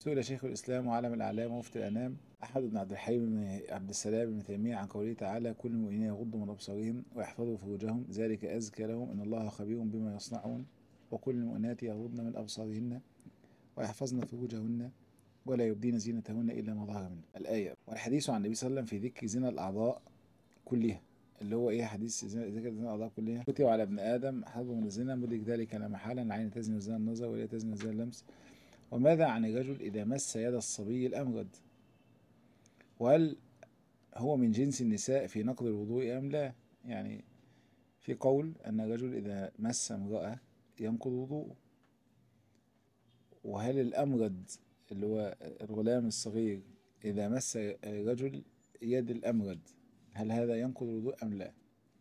سئل شيخ الإسلام وعلم الأعلام ومفتي الأنام أحمد بن عبد الحليم بن عبد السلام بن تيمية عن قوله تعالى كل المؤمنين يغضوا من أبصارهم ويحفظوا فروجهم ذلك أزكى لهم إن الله خبير بما يصنعون وكل المؤمنات يغضن من أبصارهن ويحفظن فروجهن ولا يبدين زينتهن إلا ما ظهر منه الآية والحديث عن النبي صلى الله عليه وسلم في ذكر زنا الأعضاء كلها اللي هو ايه حديث ذكر زنا الاعضاء كلها كتب على ابن ادم حظ من الزنا مدرك ذلك لا محالا العين تزني وزنا النظر ولا تزني وزنا اللمس وماذا عن الرجل اذا مس يد الصبي الامرد وهل هو من جنس النساء في نقض الوضوء ام لا يعني في قول ان الرجل اذا مس امراه ينقض وضوءه وهل الامرد اللي هو الغلام الصغير اذا مس الرجل يد الامرد هل هذا ينقض الوضوء أم لا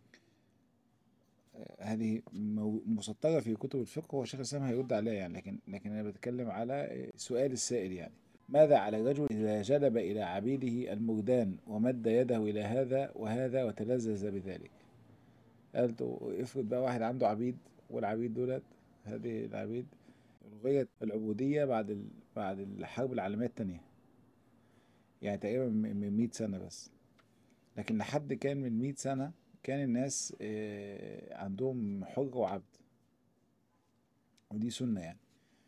هذه مسطرة في كتب الفقه والشيخ الإسلام هيرد عليها يعني لكن لكن أنا بتكلم على سؤال السائل يعني ماذا على الرجل إذا جلب إلى عبيده المردان ومد يده إلى هذا وهذا وتلذذ بذلك قالت افرض بقى واحد عنده عبيد والعبيد دولت هذه العبيد ألغيت العبودية بعد ال... بعد الحرب العالمية الثانية يعني تقريبا من 100 سنة بس لكن لحد كان من 100 سنة كان الناس عندهم حر وعبد ودي سنة يعني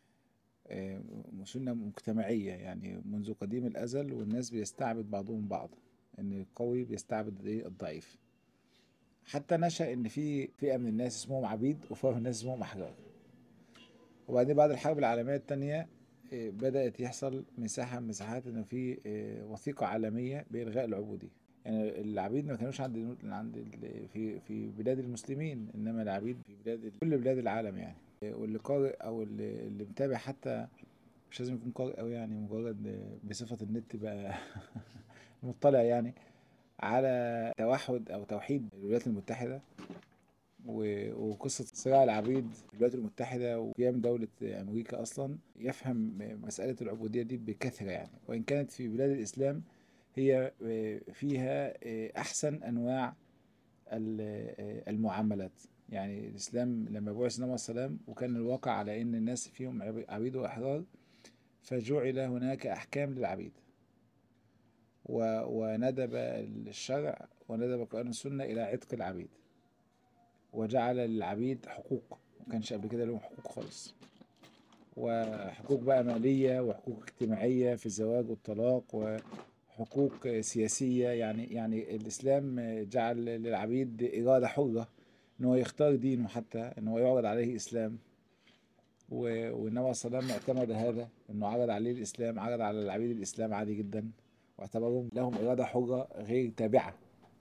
سنة مجتمعية يعني منذ قديم الأزل والناس بيستعبد بعضهم بعض إن القوي بيستعبد الضعيف حتى نشأ إن في فئة من الناس اسمهم عبيد وفئة من الناس اسمهم أحرار وبعدين بعد الحرب العالمية الثانية بدأت يحصل مساحة من مساحات إن في وثيقة عالمية بإلغاء العبودية يعني العبيد ما كانوش عند عند في في بلاد المسلمين انما العبيد في بلاد كل بلاد العالم يعني واللي قارئ او اللي, اللي متابع حتى مش لازم يكون قارئ قوي يعني مجرد بصفه النت بقى مطلع يعني على توحد او توحيد الولايات المتحده وقصة صراع العبيد في الولايات المتحدة وقيام دولة أمريكا أصلا يفهم مسألة العبودية دي بكثرة يعني وإن كانت في بلاد الإسلام هي فيها أحسن أنواع المعاملات يعني الإسلام لما بعث النبي صلى الله عليه وسلم وكان الواقع على أن الناس فيهم عبيد وأحرار فجعل هناك أحكام للعبيد وندب الشرع وندب القرآن والسنة إلى عتق العبيد وجعل للعبيد حقوق ما كانش قبل كده لهم حقوق خالص وحقوق بقى مالية وحقوق اجتماعية في الزواج والطلاق و حقوق سياسية يعني يعني الإسلام جعل للعبيد إرادة حرة إن هو يختار دينه حتى إن هو يعرض عليه إسلام والنبي صلى الله عليه وسلم اعتمد هذا إنه عرض عليه الإسلام عرض على العبيد الإسلام عادي جدا واعتبرهم لهم إرادة حرة غير تابعة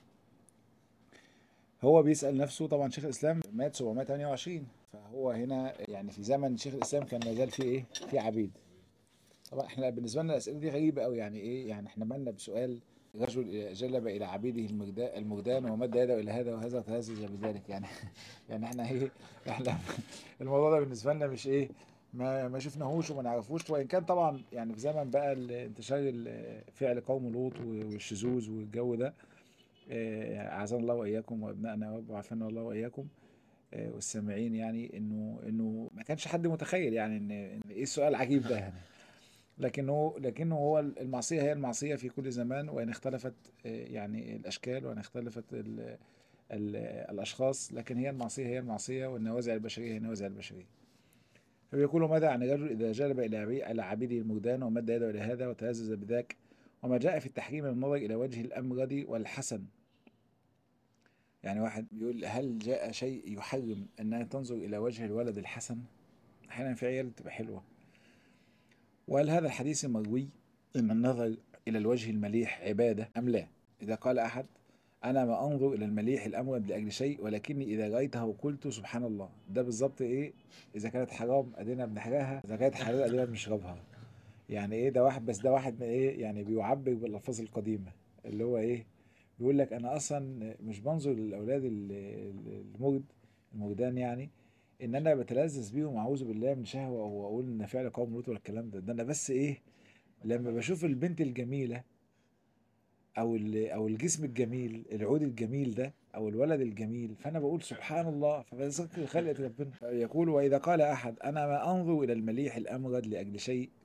هو بيسأل نفسه طبعا شيخ الإسلام مات 728 فهو هنا يعني في زمن شيخ الإسلام كان ما زال فيه إيه؟ في عبيد طبعا احنا بالنسبه لنا الاسئله دي غريبه قوي يعني ايه يعني احنا مالنا بسؤال رجل جلب الى عبيده المجدان ومد يده الى هذا وهذا تهزج بذلك يعني يعني احنا ايه احنا الموضوع ده بالنسبه لنا مش ايه ما ما شفناهوش وما نعرفوش وان كان طبعا يعني في زمن بقى انتشار فعل قوم لوط والشذوذ والجو ده اعاذنا الله واياكم وابنائنا وعافانا الله واياكم والسامعين يعني انه انه ما كانش حد متخيل يعني ان, إن ايه السؤال العجيب ده يعني لكنه لكنه هو المعصيه هي المعصيه في كل زمان وان اختلفت يعني الاشكال وان اختلفت ال ال الاشخاص لكن هي المعصيه هي المعصيه والنوازع البشريه هي النوازع البشريه. فبيقول ماذا عن الرجل اذا جلب الى الى عبيده المجدان ومد يده الى هذا وتلذذ بذاك وما جاء في التحريم من النظر الى وجه الامرد والحسن. يعني واحد بيقول هل جاء شيء يحرم انها تنظر الى وجه الولد الحسن؟ احيانا في عيال بتبقى حلوه وهل هذا الحديث المروي أن النظر إلى الوجه المليح عبادة أم لا؟ إذا قال أحد أنا ما أنظر إلى المليح الأمرد لأجل شيء ولكني إذا رأيته قلت سبحان الله ده بالظبط إيه؟ إذا كانت حرام أدينا بنحرقها إذا كانت حلال أدينا بنشربها يعني إيه ده واحد بس ده واحد إيه يعني بيعبر بالألفاظ القديمة اللي هو إيه؟ بيقول لك أنا أصلا مش بنظر للأولاد المرد المردان يعني ان انا بتلذذ بيهم اعوذ بالله من شهوه واقول ان فعل قوم لوط ولا الكلام ده ده انا بس ايه لما بشوف البنت الجميله او او الجسم الجميل العود الجميل ده او الولد الجميل فانا بقول سبحان الله فبذكر خلقه ربنا يقول واذا قال احد انا ما انظر الى المليح الامرد لاجل شيء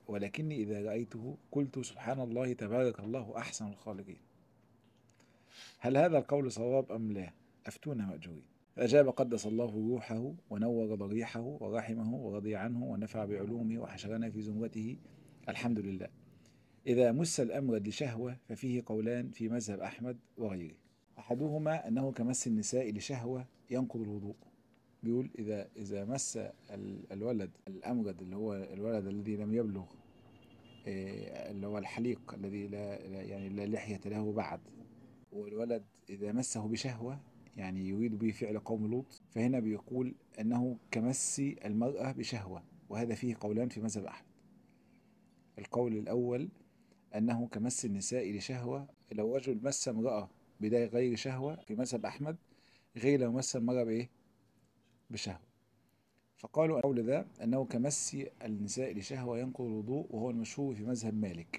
ولكني إذا رأيته قلت سبحان الله تبارك الله أحسن الخالقين هل هذا القول صواب أم لا أفتونا مأجورين فأجاب قدس الله روحه ونور ضريحه ورحمه ورضي عنه ونفع بعلومه وحشرنا في زمرته الحمد لله إذا مس الأمرد لشهوة ففيه قولان في مذهب أحمد وغيره أحدهما أنه كمس النساء لشهوة ينقض الوضوء بيقول إذا إذا مس الولد الأمرد اللي هو الولد الذي لم يبلغ اللي هو الحليق الذي لا يعني لا لحية له بعد والولد إذا مسه بشهوة يعني يريد به فعل قوم لوط فهنا بيقول أنه كمس المرأة بشهوة وهذا فيه قولان في مذهب أحمد القول الأول أنه كمس النساء لشهوة لو رجل مس امرأة بداية غير شهوة في مذهب أحمد غير لو مس المرأة بإيه؟ بشهوة فقالوا القول ذا أنه كمس النساء لشهوة ينقض الوضوء وهو المشهور في مذهب مالك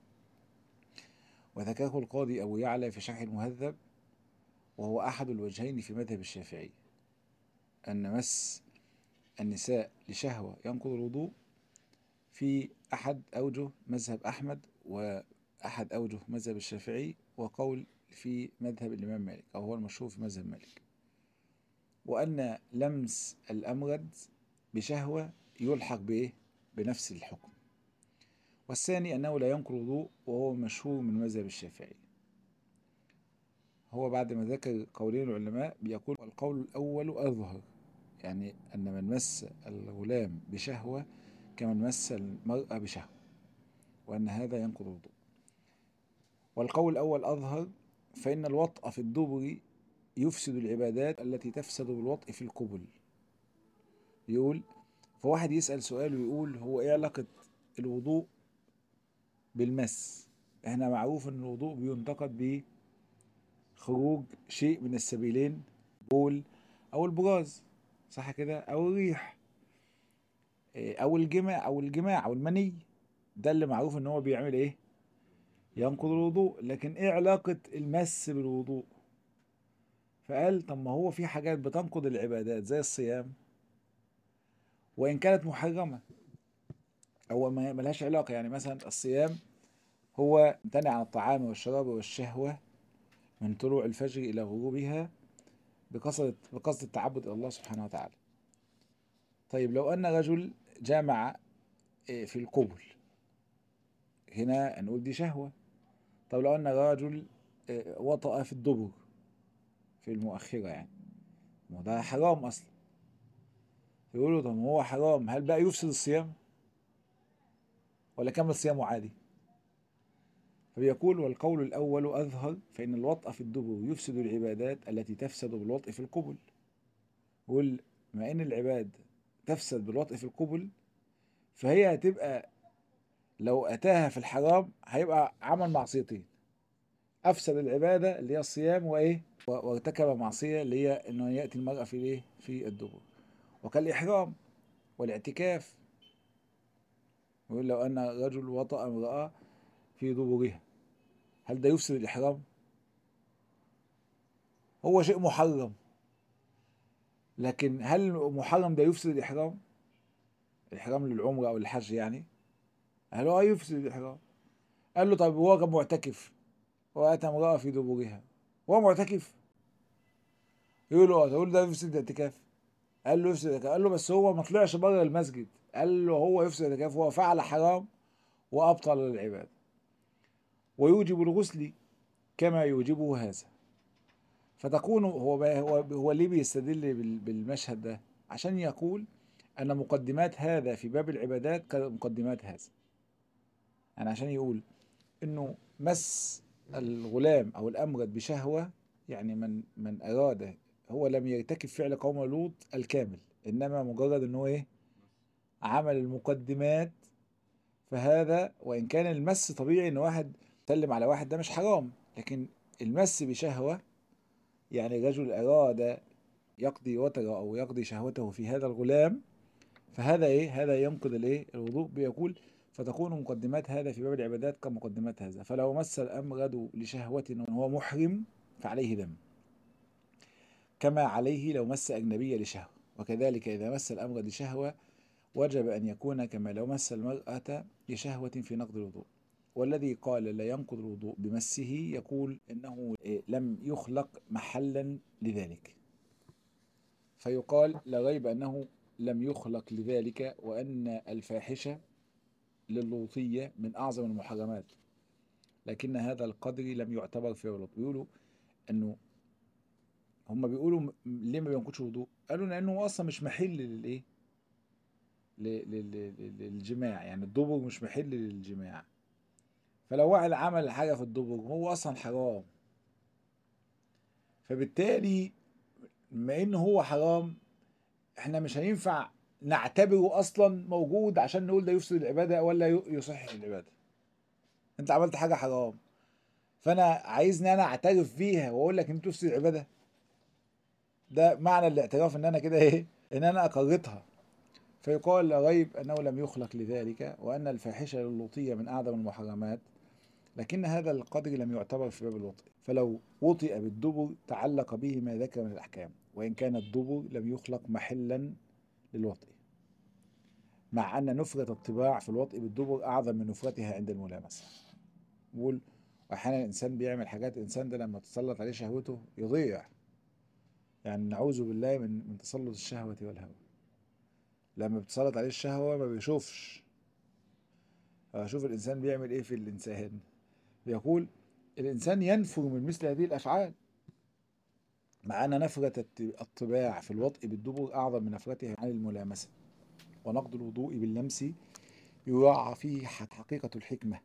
وذكره القاضي أبو يعلى في شرح المهذب وهو أحد الوجهين في مذهب الشافعي أن مس النساء لشهوة ينقض الوضوء في أحد أوجه مذهب أحمد وأحد أوجه مذهب الشافعي وقول في مذهب الإمام مالك أو هو المشهور في مذهب مالك وأن لمس الأمرد بشهوة يلحق بإيه؟ بنفس الحكم والثاني أنه لا ينقض الوضوء وهو مشهور من مذهب الشافعي هو بعد ما ذكر قولين العلماء بيقول القول الأول أظهر يعني أن من مس الغلام بشهوة كمن مس المرأة بشهوة وأن هذا ينقض الوضوء والقول الأول أظهر فإن الوطأ في الدبر يفسد العبادات التي تفسد بالوطء في القبل يقول فواحد يسأل سؤال ويقول هو إيه علاقة الوضوء بالمس احنا معروف ان الوضوء بينتقد بخروج شيء من السبيلين بول او البراز صح كده او الريح او الجماع او الجماع او المني ده اللي معروف ان هو بيعمل ايه ينقض الوضوء لكن ايه علاقة المس بالوضوء فقال طب ما هو في حاجات بتنقض العبادات زي الصيام وان كانت محرمة او ما ملهاش علاقة يعني مثلا الصيام هو امتنع عن الطعام والشراب والشهوة من طلوع الفجر إلى غروبها بقصد بقصد التعبد إلى الله سبحانه وتعالى. طيب لو أن رجل جامع في القبل هنا نقول دي شهوة. طب لو أن رجل وطأ في الدبر في المؤخرة يعني ما ده حرام أصلا. يقولوا طب هو حرام هل بقى يفسد الصيام؟ ولا كمل صيامه عادي؟ فبيقول والقول الأول أظهر فإن الوطأ في الدبر يفسد العبادات التي تفسد بالوطء في القبل يقول ما إن العباد تفسد بالوطء في القبل فهي هتبقى لو أتاها في الحرام هيبقى عمل معصيتين أفسد العبادة اللي هي الصيام وإيه وارتكب معصية اللي هي إنه يأتي المرأة في إيه في الدبر وكالإحرام والاعتكاف يقول لو أن رجل وطأ امرأة في دبرها هل ده يفسد الإحرام؟ هو شيء محرم لكن هل محرم ده يفسد الإحرام؟ الإحرام للعمرة أو الحج يعني قال له يفسد الإحرام قال له طب هو كان معتكف وأتى امرأة في دبرها هو معتكف يقول له تقول ده يفسد الاعتكاف قال له يفسد الاعتكاف قال له بس هو ما طلعش بره المسجد قال له هو يفسد الاعتكاف هو فعل حرام وأبطل العبادة ويوجب الغسل كما يوجبه هذا فتكون هو هو هو ليه بيستدل بالمشهد ده عشان يقول ان مقدمات هذا في باب العبادات كمقدمات هذا يعني عشان يقول انه مس الغلام او الامرد بشهوه يعني من من اراد هو لم يرتكب فعل قوم لوط الكامل انما مجرد ان هو ايه عمل المقدمات فهذا وان كان المس طبيعي ان واحد سلم على واحد ده مش حرام لكن المس بشهوة يعني رجل أراد يقضي وتره أو يقضي شهوته في هذا الغلام فهذا إيه هذا ينقض الإيه الوضوء بيقول فتكون مقدمات هذا في باب العبادات كمقدمات هذا فلو مس الأمرد لشهوة وهو محرم فعليه دم كما عليه لو مس أجنبية لشهوة وكذلك إذا مس الأمرد لشهوة وجب أن يكون كما لو مس المرأة لشهوة في نقض الوضوء والذي قال لا ينقض الوضوء بمسه يقول إنه لم يخلق محلا لذلك فيقال لا ريب أنه لم يخلق لذلك وأن الفاحشة للوطية من أعظم المحرمات لكن هذا القدر لم يعتبر في الوضوء بيقولوا أنه هم بيقولوا م- ليه ما بينقضش وضوء قالوا لأنه أصلا مش محل للإيه ل- ل- ل- للجماع يعني الدبر مش محل للجماع فلو واحد عمل حاجة في الدبر هو أصلا حرام فبالتالي بما إن هو حرام إحنا مش هينفع نعتبره أصلا موجود عشان نقول ده يفسد العبادة ولا ي- يصحح العبادة أنت عملت حاجة حرام فأنا عايزني أنا أعترف فيها وأقول لك أنت تفسد العبادة ده معنى الاعتراف إن أنا كده إيه إن أنا أقرتها فيقال لا ريب أنه لم يخلق لذلك وأن الفاحشة للوطية من أعظم المحرمات لكن هذا القدر لم يعتبر في باب الوطئ فلو وطئ بالدبر تعلق به ما ذكر من الأحكام وإن كان الدبر لم يخلق محلا للوطئ مع أن نفرة الطباع في الوطئ بالدبر أعظم من نفرتها عند الملامسة بقول أحيانا الإنسان بيعمل حاجات الإنسان ده لما تسلط عليه شهوته يضيع يعني نعوذ بالله من من تسلط الشهوة والهوى لما بتسلط عليه الشهوة ما بيشوفش شوف الإنسان بيعمل إيه في الإنسان بيقول الإنسان ينفر من مثل هذه الأفعال مع أن نفرة الت- الطباع في الوطء بالدبر أعظم من نفرتها عن الملامسة ونقض الوضوء باللمس يراعى فيه ح- حقيقة الحكمة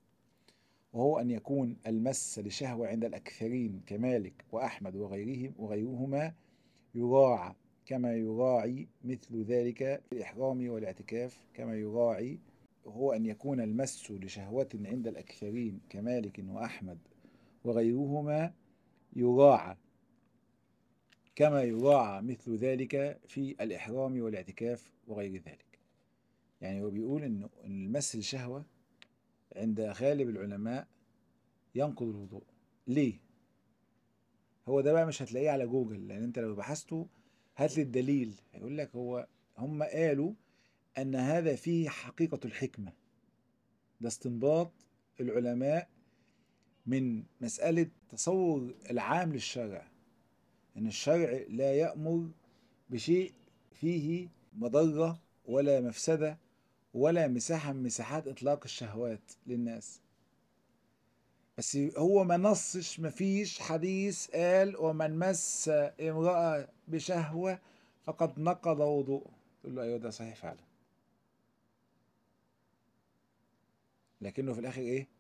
وهو أن يكون المس لشهوة عند الأكثرين كمالك وأحمد وغيرهم وغيرهما يراعى كما يراعي مثل ذلك في الإحرام والاعتكاف كما يراعي وهو أن يكون المس لشهوة عند الأكثرين كمالك وأحمد وغيرهما يراعى كما يراعى مثل ذلك في الإحرام والاعتكاف وغير ذلك يعني هو بيقول إن إن المس الشهوة عند غالب العلماء ينقض الوضوء ليه؟ هو ده بقى مش هتلاقيه على جوجل لأن أنت لو بحثته هات لي الدليل هيقول لك هو هم قالوا أن هذا فيه حقيقة الحكمة ده استنباط العلماء من مسألة تصور العام للشرع أن الشرع لا يأمر بشيء فيه مضرة ولا مفسدة ولا مساحة من مساحات إطلاق الشهوات للناس بس هو ما نصش مفيش حديث قال ومن مس امرأة بشهوة فقد نقض وضوءه تقول له أيوه ده صحيح فعلا لكنه في الآخر إيه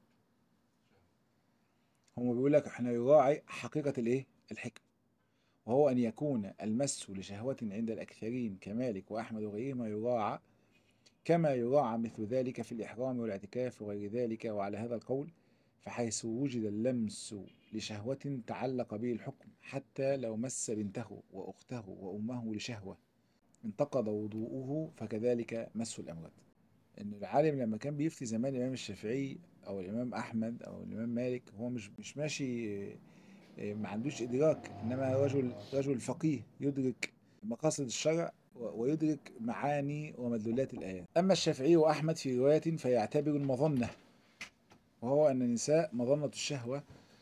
هم بيقول لك احنا يراعي حقيقة الإيه الحكمة وهو أن يكون المس لشهوة عند الأكثرين كمالك وأحمد وغيرهما يراعى كما يراعى مثل ذلك في الإحرام والاعتكاف وغير ذلك وعلى هذا القول فحيث وجد اللمس لشهوة تعلق به الحكم حتى لو مس بنته وأخته وأمه لشهوة انتقض وضوءه فكذلك مس الأموات إن العالم لما كان بيفتي زمان الإمام الشافعي أو الإمام أحمد أو الإمام مالك هو مش مش ماشي ما عندوش إدراك إنما رجل رجل فقيه يدرك مقاصد الشرع ويدرك معاني ومدلولات الآيات أما الشافعي وأحمد في رواية فيعتبر المظنة وهو أن النساء مظنة الشهوة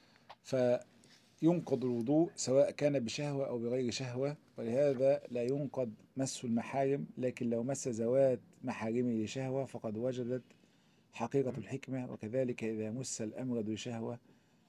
فينقض الوضوء سواء كان بشهوة أو بغير شهوة ولهذا لا ينقض مس المحارم لكن لو مس ذوات محارمه لشهوة فقد وجدت حقيقة الحكمة وكذلك إذا مس الأمرد لشهوة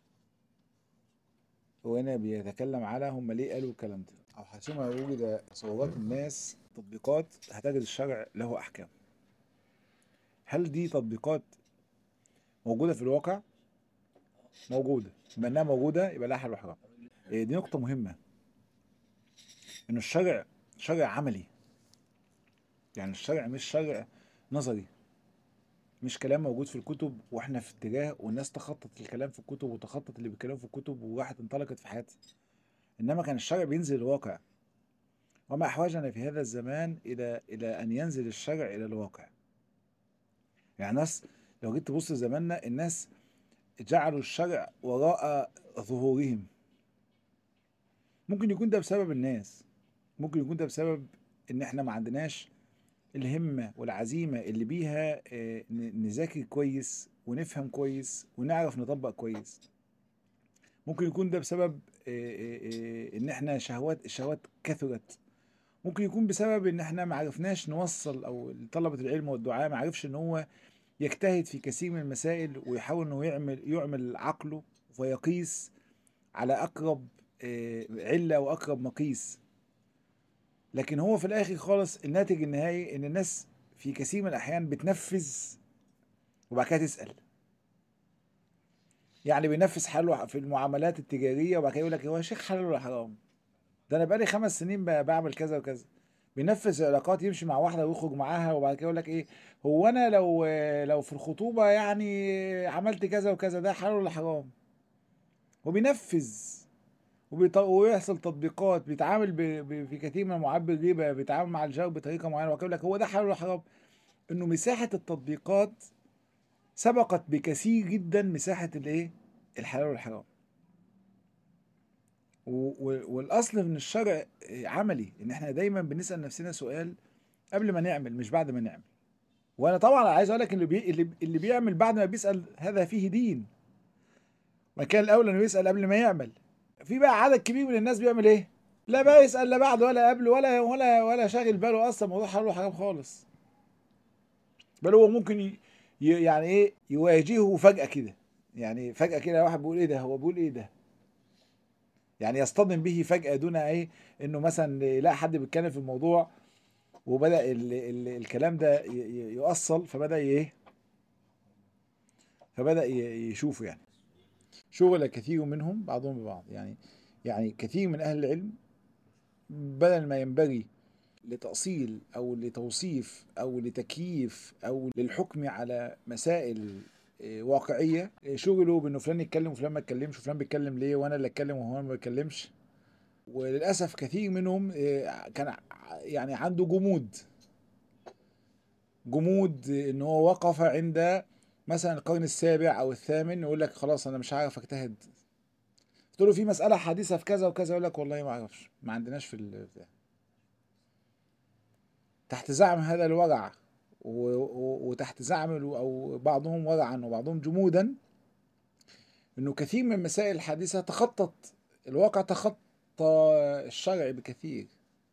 وهنا بيتكلم على هم ليه قالوا الكلام ده أو حيثما وجد تصورات الناس تطبيقات هتجد الشرع له أحكام هل دي تطبيقات موجودة في الواقع؟ موجودة بما إنها موجودة يبقى لها حل وحرام دي نقطة مهمة إن الشرع شرع عملي يعني الشرع مش شرع نظري مش كلام موجود في الكتب واحنا في اتجاه والناس تخطط الكلام في الكتب وتخطط اللي بيتكلموا في الكتب وراحت انطلقت في حياتها انما كان الشرع بينزل الواقع وما احوجنا في هذا الزمان الى الى ان ينزل الشرع الى الواقع يعني ناس لو جيت تبص زماننا الناس جعلوا الشرع وراء ظهورهم ممكن يكون ده بسبب الناس ممكن يكون ده بسبب ان احنا ما عندناش الهمة والعزيمة اللي بيها آه، ن- نذاكر كويس ونفهم كويس ونعرف نطبق كويس ممكن يكون ده بسبب آه، آه، آه، ان احنا شهوات الشهوات كثرت ممكن يكون بسبب ان احنا ما عرفناش نوصل او طلبة العلم والدعاء ما عرفش ان هو يجتهد في كثير من المسائل ويحاول انه يعمل يعمل عقله ويقيس على اقرب آه، علة واقرب مقيس لكن هو في الاخر خالص الناتج النهائي ان الناس في كثير من الاحيان بتنفذ وبعد كده تسال يعني بينفذ حاله في المعاملات التجاريه وبعد كده يقول لك هو يا شيخ حلال ولا حرام ده انا بقالي خمس سنين ب- بعمل كذا وكذا بينفذ العلاقات يمشي مع واحده ويخرج معاها وبعد كده يقول لك ايه هو انا لو لو في الخطوبه يعني عملت كذا وكذا ده حلال ولا حرام وبينفذ وبيط... ويحصل تطبيقات بيتعامل ب... ب... في كثير من المعبر الربا بيتعامل مع الجار بطريقه معينه وكده لك هو ده حلال ولا حرام انه مساحه التطبيقات سبقت بكثير جدا مساحه الايه الحلال والحرام و... و... والاصل من الشرع عملي ان احنا دايما بنسال نفسنا سؤال قبل ما نعمل مش بعد ما نعمل وانا طبعا عايز اقول لك اللي بي... اللي... اللي بيعمل بعد ما بيسال هذا فيه دين ما كان الاولى انه يسال قبل ما يعمل في بقى عدد كبير من الناس بيعمل ايه لا بقى يسال لا بعد ولا قبل ولا ولا ولا شاغل باله اصلا موضوع حلال وحرام خالص بل هو ممكن ي... ي- يعني ايه يواجهه فجأة كده يعني فجأة كده واحد بيقول ايه ده هو بيقول ايه ده يعني يصطدم به فجأة دون ايه انه مثلا يلاقي حد بيتكلم في الموضوع وبدأ ال... ال... الكلام ده ي... ي- يؤصل فبدأ ايه فبدأ ي... يشوفه يعني شغل كثير منهم بعضهم ببعض يعني يعني كثير من اهل العلم بدل ما ينبغي لتأصيل أو لتوصيف أو لتكييف أو للحكم على مسائل آه، واقعية آه، شغلوا بأنه فلان يتكلم وفلان ما يتكلمش وفلان بيتكلم ليه وأنا اللي أتكلم وهو ما بيتكلمش وللأسف كثير منهم آه، كان ع- يعني عنده جمود جمود آه، إن هو وقف عند مثلا القرن السابع أو الثامن يقول لك خلاص أنا مش عارف أجتهد قلت له في مسألة حديثة في كذا وكذا يقول لك والله ما أعرفش ما عندناش في البتاع تحت زعم هذا الورع و- و- وتحت زعم ال- او بعضهم ورعا وبعضهم جمودا انه كثير من المسائل الحادثه تخطط الواقع تخطى الشرع بكثير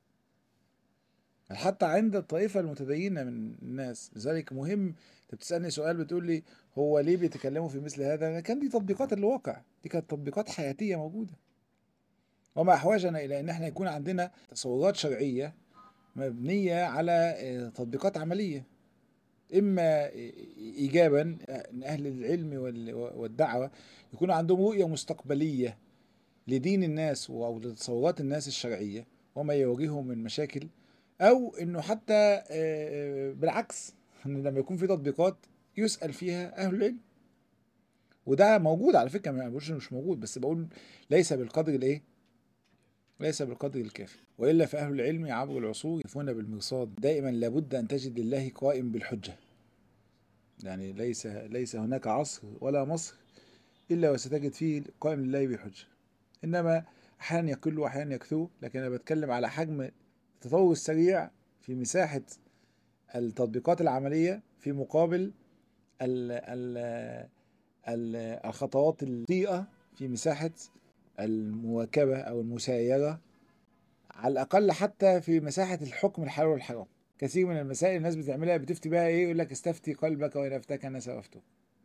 حتى عند الطائفه المتدينه من الناس لذلك مهم انت بتسالني سؤال بتقول لي هو ليه بيتكلموا في مثل هذا أنا كان دي تطبيقات الواقع دي كانت تطبيقات حياتيه موجوده وما احوجنا الى ان احنا يكون عندنا تصورات شرعيه مبنيه على آه، تطبيقات عمليه اما ايجابا ان اهل العلم وال- والدعوه يكون عندهم رؤيه مستقبليه لدين الناس او لتصورات الناس الشرعيه وما يواجههم من مشاكل او انه حتى آه، آه، بالعكس ان لما يكون في تطبيقات يسال فيها اهل العلم وده موجود على فكره ما بقولش إنه مش موجود بس بقول ليس بالقدر الايه ليس بالقدر الكافي والا فاهل العلم عبر العصور يقفون بالمرصاد دائما لابد ان تجد لله قائم بالحجه يعني ليس ليس هناك عصر ولا مصر الا وستجد فيه قائم لله بالحجه انما احيانا يقل واحيانا يكثر لكن انا بتكلم على حجم التطور السريع في مساحه التطبيقات العمليه في مقابل ال ال ال الخطوات البطيئه في مساحه المواكبه او المسايره على الاقل حتى في مساحه الحكم الحلال والحرام كثير من المسائل الناس بتعملها بتفتي بها ايه يقول لك استفتي قلبك وان افتاك الناس افتوك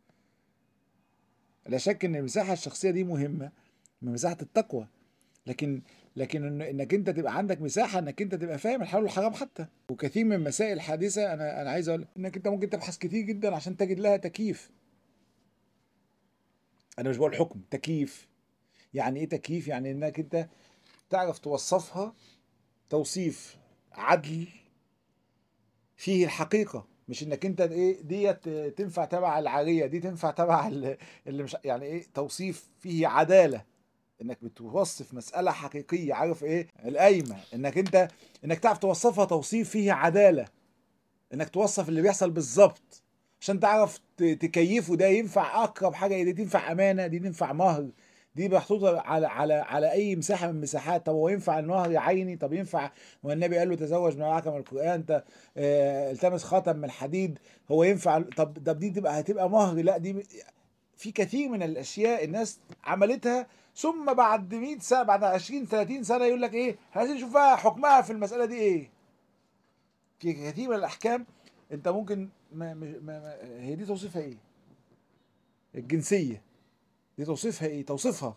لا شك ان المساحه الشخصيه دي مهمه من مساحه التقوى لكن لكن إن انك انت تبقى عندك مساحه انك انت تبقى فاهم الحلال والحرام حتى وكثير من المسائل الحادثه انا انا عايز اقول انك انت ممكن تبحث كتير جدا عشان تجد لها تكييف انا مش بقول حكم تكييف يعني ايه تكييف يعني انك انت تعرف توصفها توصيف عدل فيه الحقيقة مش انك انت ايه ديت تنفع تبع العارية دي تنفع تبع ال- اللي مش يعني ايه توصيف فيه عدالة انك بتوصف مسألة حقيقية عارف ايه القايمة انك انت انك تعرف توصفها توصيف فيه عدالة انك توصف اللي بيحصل بالظبط عشان تعرف ت- تكيفه ده ينفع اقرب حاجة دي تنفع امانة دي تنفع مهر دي محطوطه على على على اي مساحه من المساحات طب هو ينفع النهر عيني طب ينفع والنبي قال له تزوج ما معك من القران انت آه، التمس خاتم من حديد هو ينفع طب طب دي تبقى هتبقى مهر لا دي في كثير من الاشياء الناس عملتها ثم بعد 100 سنه بعد 20 30 سنه يقول لك ايه عايزين نشوف بقى حكمها في المساله دي ايه في كثير من الاحكام انت ممكن ما ما ما هي دي توصيفها ايه الجنسيه دي توصيفها ايه توصيفها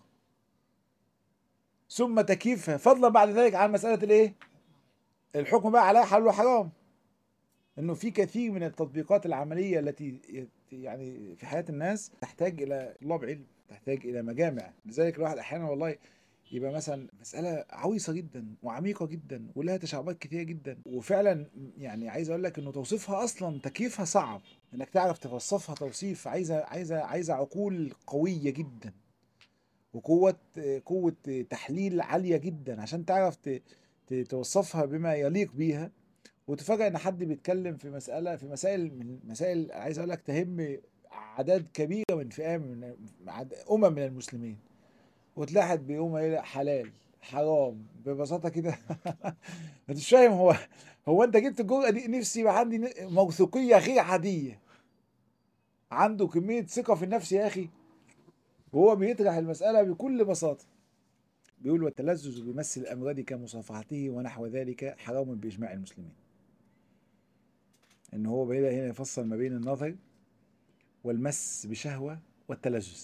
ثم تكييفها فضلا بعد ذلك عن مساله الايه الحكم بقى عليها حلال وحرام انه في كثير من التطبيقات العمليه التي يعني في حياه الناس تحتاج الى طلاب علم تحتاج الى مجامع لذلك الواحد احيانا والله يبقى مثلا مسألة عويصة جدا وعميقة جدا ولها تشعبات كتيرة جدا وفعلا يعني عايز اقول لك انه توصيفها اصلا تكييفها صعب انك تعرف توصفها توصيف عايزة عايزة عايزة عقول قوية جدا وقوة قوة تحليل عالية جدا عشان تعرف ت- ت- توصفها بما يليق بيها وتفاجأ ان حد بيتكلم في مسألة في مسائل من مسائل عايز اقول لك تهم اعداد كبيرة من فئام من عد- امم من المسلمين وتلاقي حد بيقوم قايل حلال حرام ببساطه كده انت مش فاهم هو هو انت جبت الجرأه دي نفسي يبقى عندي ن- موثوقيه غير عاديه عنده كميه ثقه في النفس يا اخي وهو بيطرح المساله بكل بساطه بيقول والتلذذ بمس الامراض كمصافحته ونحو ذلك حرام باجماع المسلمين ان هو بدا هنا يفصل ما بين النظر والمس بشهوه والتلذذ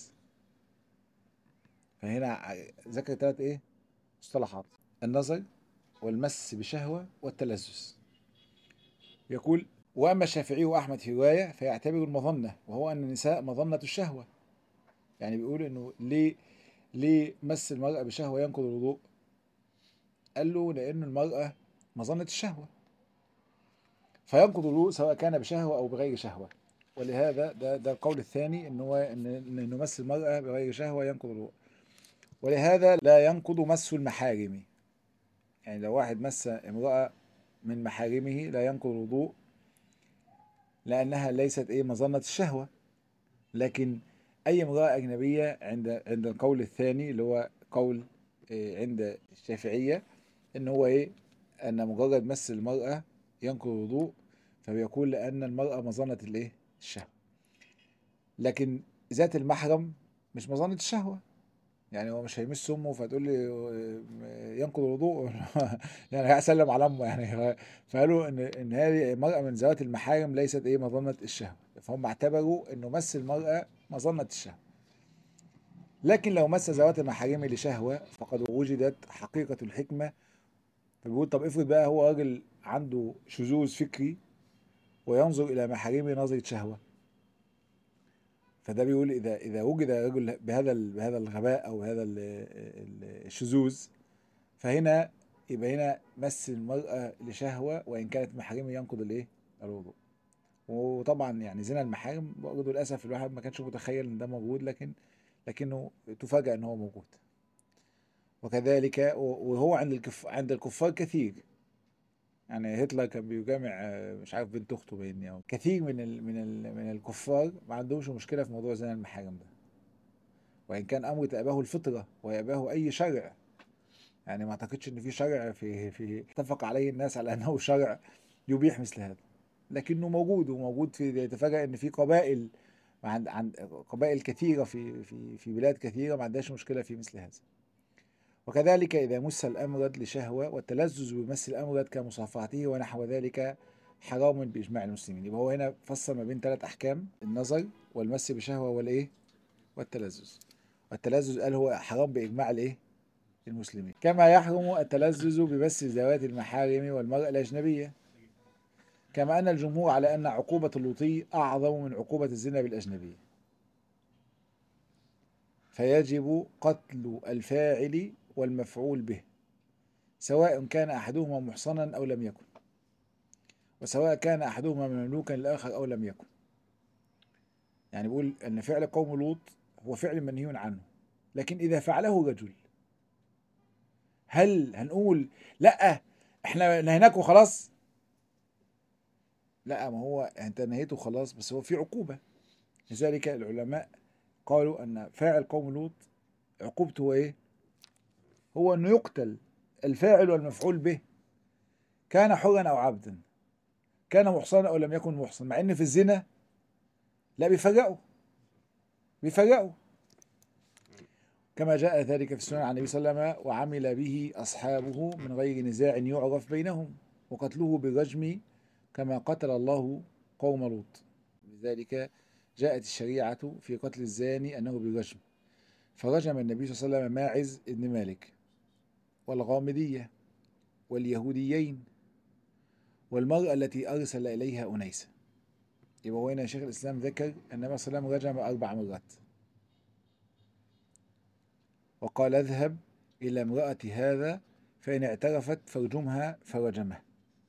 فهنا ع- ذكر ثلاث ايه مصطلحات النظر والمس بشهوة والتلذذ يقول وأما الشافعي وأحمد في رواية فيعتبر المظنة وهو أن النساء مظنة الشهوة يعني بيقول إنه ليه ليه مس المرأة بشهوة ينقض الوضوء قال له لأن المرأة مظنة الشهوة فينقض الوضوء سواء كان بشهوة أو بغير شهوة ولهذا ده ده القول الثاني ان هو ان إن إنه مس المرأة بغير شهوة ينقض الوضوء ولهذا لا ينقض مس المحارم يعني لو واحد مس امرأة من محارمه لا ينقض الوضوء لأنها ليست إيه مظنة الشهوة لكن أي امرأة أجنبية عند عند القول الثاني اللي هو قول إيه عند الشافعية إن هو إيه أن مجرد مس المرأة ينقض الوضوء فبيقول لأن المرأة مظنة الإيه الشهوة لكن ذات المحرم مش مظنة الشهوة يعني هو مش هيمس امه فتقول لي ينقض الوضوء يعني هيسلم على امه يعني فقالوا ان ان هذه المراه من ذوات المحارم ليست ايه مظنه الشهوه فهم اعتبروا انه مس المراه مظنه الشهوه لكن لو مس ذوات المحارم لشهوه فقد وجدت حقيقه الحكمه فبيقول طب افرض بقى هو راجل عنده شذوذ فكري وينظر الى محارمه نظره شهوه فده بيقول اذا اذا وجد رجل بهذا ال- بهذا الغباء او هذا ال- ال- الشذوذ فهنا يبقى هنا مس المرأة لشهوة وإن كانت محارمه ينقض الإيه؟ الوضوء. وطبعا يعني زنا المحارم برضه للأسف الواحد ما كانش متخيل إن ده موجود لكن لكنه تفاجأ إن هو موجود. وكذلك وهو عند الكف عند الكفار كثير. يعني هتلر كان بيجامع آه، مش عارف بنت اخته باين او كثير من ال من ال من الكفار ما عندهمش مشكله في موضوع زنا المحارم ده وان كان امر تأباه الفطره ويأباه اي شرع يعني ما اعتقدش ان في شرع في في اتفق عليه الناس على انه شرع يبيح مثل هذا لكنه موجود وموجود في يتفاجأ ان في قبائل عند عند قبائل كثيره في في في بلاد كثيره ما عندهاش مشكله في مثل هذا وكذلك إذا مس الأمرد لشهوة والتلذذ بمس الأمرد كمصافحته ونحو ذلك حرام بإجماع المسلمين يبقى هو هنا فصل ما بين ثلاث أحكام النظر والمس بشهوة والإيه والتلذذ والتلذذ قال هو حرام بإجماع الإيه المسلمين كما يحرم التلذذ بمس ذوات المحارم والمرأة الأجنبية كما أن الجمهور على أن عقوبة اللوطي أعظم من عقوبة الزنا بالأجنبية فيجب قتل الفاعل والمفعول به سواء كان أحدهما محصنا أو لم يكن وسواء كان أحدهما مملوكا للآخر أو لم يكن يعني بيقول أن فعل قوم لوط هو فعل منهي عنه لكن إذا فعله رجل هل هنقول لا احنا نهيناك وخلاص لا ما هو انت نهيته خلاص بس هو في عقوبة لذلك العلماء قالوا أن فاعل قوم لوط عقوبته هو ايه هو انه يقتل الفاعل والمفعول به كان حرا او عبدا كان محصنا او لم يكن محصن مع ان في الزنا لا بيفرقوا بيفرقوا كما جاء ذلك في السنن عن النبي صلى الله عليه وسلم وعمل به اصحابه من غير نزاع يعرف بينهم وقتله بالرجم كما قتل الله قوم لوط لذلك جاءت الشريعة في قتل الزاني أنه بالرجم فرجم النبي صلى الله عليه وسلم ماعز بن مالك والغامدية واليهوديين والمرأة التي أرسل إليها أنيسة يبقى هنا شيخ الإسلام ذكر أن النبي صلى الله عليه وسلم رجم أربع مرات وقال اذهب إلى امرأة هذا فإن اعترفت فارجمها فرجمه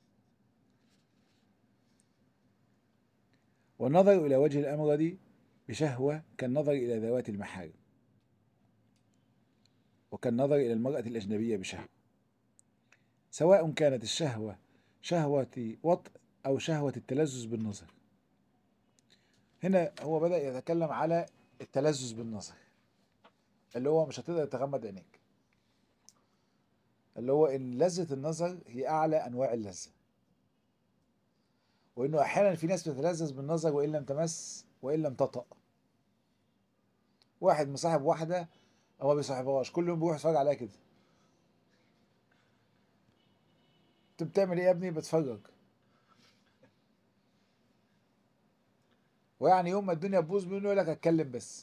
والنظر إلى وجه الأمرد بشهوة كالنظر إلى ذوات المحارم وكالنظر إلى المرأة الأجنبية بشهوة سواء كانت الشهوة شهوة وطء أو شهوة التلذذ بالنظر هنا هو بدأ يتكلم على التلذذ بالنظر اللي هو مش هتقدر تغمض عينيك اللي هو ان لذة النظر هي اعلى انواع اللذة وانه احيانا في ناس بتتلذذ بالنظر وان لم تمس وان لم تطأ واحد مصاحب واحدة او ما بيصاحبهاش كل يوم بيروح يتفرج عليها كده انت بتعمل ايه يا ابني بتفرج ويعني يوم ما الدنيا تبوظ منه يقول لك اتكلم بس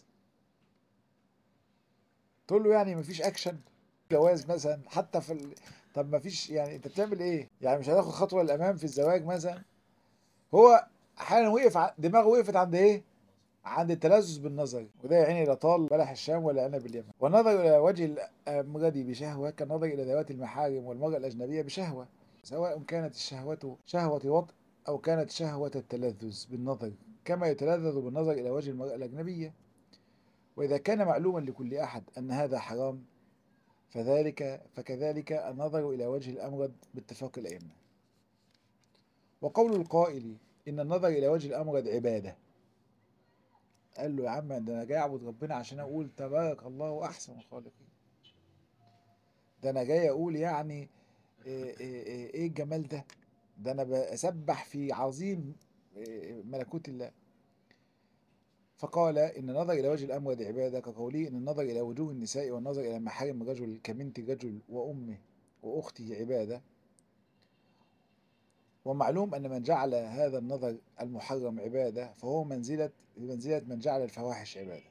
تقول له يعني مفيش اكشن جواز مثلا حتى في ال... طب مفيش يعني انت بتعمل ايه يعني مش هتاخد خطوه للامام في الزواج مثلا هو احيانا وقف ع... دماغه وقفت عند ايه عند التلذذ بالنظر وده يا عيني لا طال بلح الشام ولا عنب اليمن والنظر الى وجه الامرد بشهوه كالنظر الى ذوات المحارم والمراه الاجنبيه بشهوه سواء كانت الشهوه شهوه وطء او كانت شهوه التلذذ بالنظر كما يتلذذ بالنظر الى وجه المراه الاجنبيه وإذا كان معلوما لكل أحد أن هذا حرام فذلك فكذلك النظر إلى وجه الأمرد باتفاق الأئمة وقول القائل إن النظر إلى وجه الأمرد عبادة قال له يا عم ده أنا جاي أعبد ربنا عشان أقول تبارك الله أحسن الخالقين ده أنا جاي أقول يعني إيه, إيه, إيه الجمال ده ده أنا بسبح في عظيم ملكوت الله فقال إن النظر إلى وجه الأمر عبادة كقوله إن النظر إلى وجوه النساء والنظر إلى محارم رجل كبنت رجل وأمه وأخته عبادة ومعلوم أن من جعل هذا النظر المحرم عبادة فهو منزلة بمنزلة من جعل الفواحش عبادة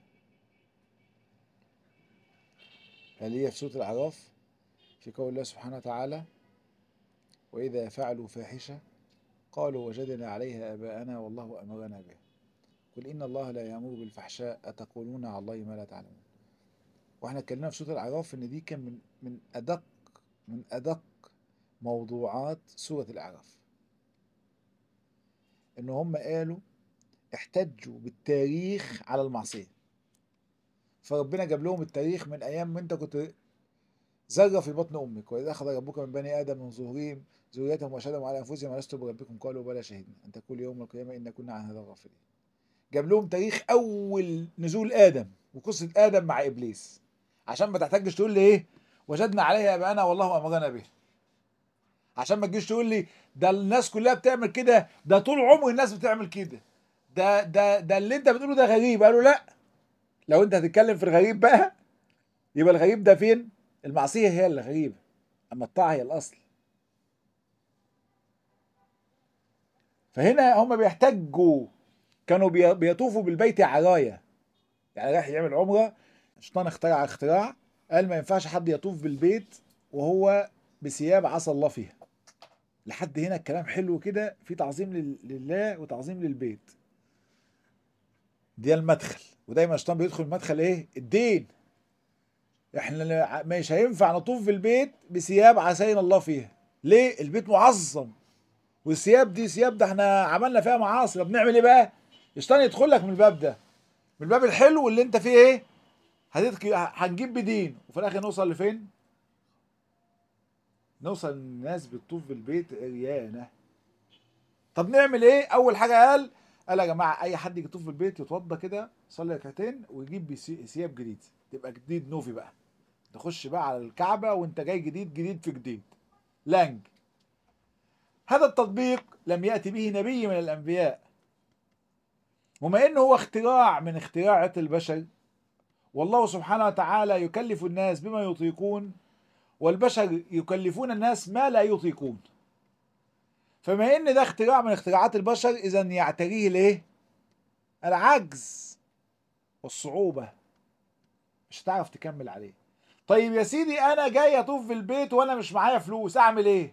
هل هي في سورة الأعراف في قول الله سبحانه وتعالى وإذا فعلوا فاحشة قالوا وجدنا عليها آباءنا والله أمرنا به قل إن الله لا يأمر بالفحشاء أتقولون على الله ما لا تعلمون واحنا اتكلمنا في سورة الأعراف إن دي كان من من أدق من أدق موضوعات سورة الأعراف إن هم قالوا احتجوا بالتاريخ على المعصية فربنا جاب لهم التاريخ من أيام ما أنت كنت ذرة في بطن أمك وإذا أخذ ربك من بني آدم من ظهورهم ذريتهم وأشهدهم على أنفسهم ألست بربكم قالوا بلى شهدنا أن تقول يوم القيامة إن كنا عن هذا غافلين جاب لهم تاريخ اول نزول ادم وقصه ادم مع ابليس عشان ما تحتاجش تقول لي ايه وجدنا عليها ابانا والله امرنا به عشان ما تجيش تقول لي ده الناس كلها بتعمل كده ده طول عمر الناس بتعمل كده ده ده ده اللي انت بتقوله ده غريب قالوا لا لو انت هتتكلم في الغريب بقى يبقى الغريب ده فين المعصيه هي اللي غريبه اما الطاعه هي الاصل فهنا هم بيحتجوا كانوا بيطوفوا بالبيت عرايا يعني رايح يعمل عمره الشيطان اخترع اختراع قال ما ينفعش حد يطوف بالبيت وهو بثياب عصى الله فيها لحد هنا الكلام حلو كده في تعظيم لله وتعظيم للبيت دي المدخل ودايما الشيطان بيدخل مدخل ايه الدين احنا مش هينفع نطوف في البيت بثياب عساين الله فيها ليه البيت معظم والثياب دي ثياب ده احنا عملنا فيها معاصي طب نعمل ايه بقى الشيطان يدخل لك من الباب ده من الباب الحلو اللي انت فيه ايه هتدخل هنجيب بدين وفي الاخر نوصل لفين نوصل الناس بتطوف بالبيت عريانه طب نعمل ايه اول حاجه قال قال يا جماعه اي حد يجي يطوف بالبيت يتوضى كده صلي ركعتين ويجيب بسي- ثياب جديد تبقى جديد نوفي بقى تخش بقى على الكعبة وانت جاي جديد جديد في جديد لانج هذا التطبيق لم يأتي به نبي من الأنبياء وما إنه هو اختراع من اختراعات البشر والله سبحانه وتعالى يكلف الناس بما يطيقون والبشر يكلفون الناس ما لا يطيقون فما ان ده اختراع من اختراعات البشر اذا يعتريه الايه العجز والصعوبة مش هتعرف تكمل عليه طيب يا سيدي انا جاي اطوف في البيت وانا مش معايا فلوس اعمل ايه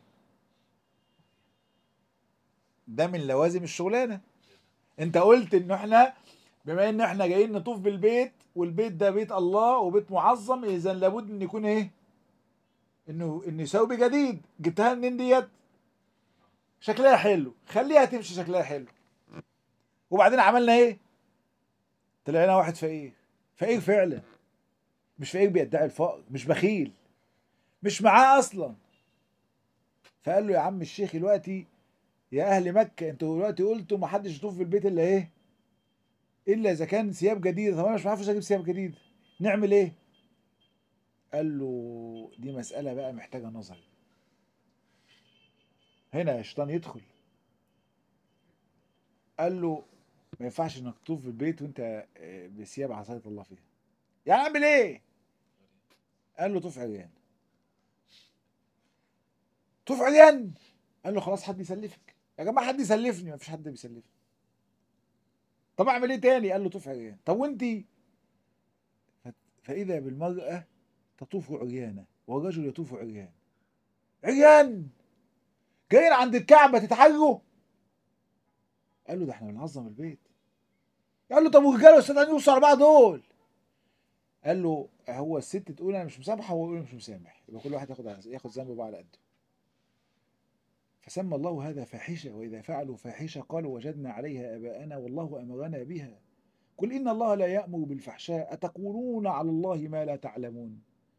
ده من لوازم الشغلانة انت قلت ان احنا بما ان احنا جايين نطوف بالبيت والبيت ده بيت الله وبيت معظم اذا لابد ان يكون ايه انه ان ثوب جديد جبتها منين ديت شكلها حلو خليها تمشي شكلها حلو وبعدين عملنا ايه طلعنا واحد فقير فقير فعلا مش فقير بيدعي الفقر مش بخيل مش معاه اصلا فقال له يا عم الشيخ دلوقتي يا اهل مكه انتوا دلوقتي قلتوا ما حدش يطوف في البيت الا ايه الا اذا كان ثياب جديده طب انا مش معايا فلوس اجيب ثياب جديده نعمل ايه قال له دي مساله بقى محتاجه نظر هنا الشيطان يدخل قال له ما ينفعش انك تطوف في البيت وانت آه، بثياب عصايه الله فيها يعني اعمل ايه قال له طوف عريان طوف عريان قال له خلاص حد يسلفك يا جماعه حد يسلفني ما فيش حد بيسلفني طب اعمل ايه تاني قال له طوف عريان طب وانتي ف- فاذا بالمراه تطوف عريانه والرجل يطوف عريان عريان جايين عند الكعبه تتحروا قال له ده احنا بنعظم البيت قال له طب والرجاله والستات يوصلوا على بعض دول قال له هو الست تقول انا مش مسامحه وهو يقول مش مسامح يبقى كل واحد ياخد على- ياخد ذنبه بقى على قده فسمى الله هذا فاحشه واذا فعلوا فاحشه قالوا وجدنا عليها اباءنا والله امرنا بها قل ان الله لا يامر بالفحشاء اتقولون على الله ما لا تعلمون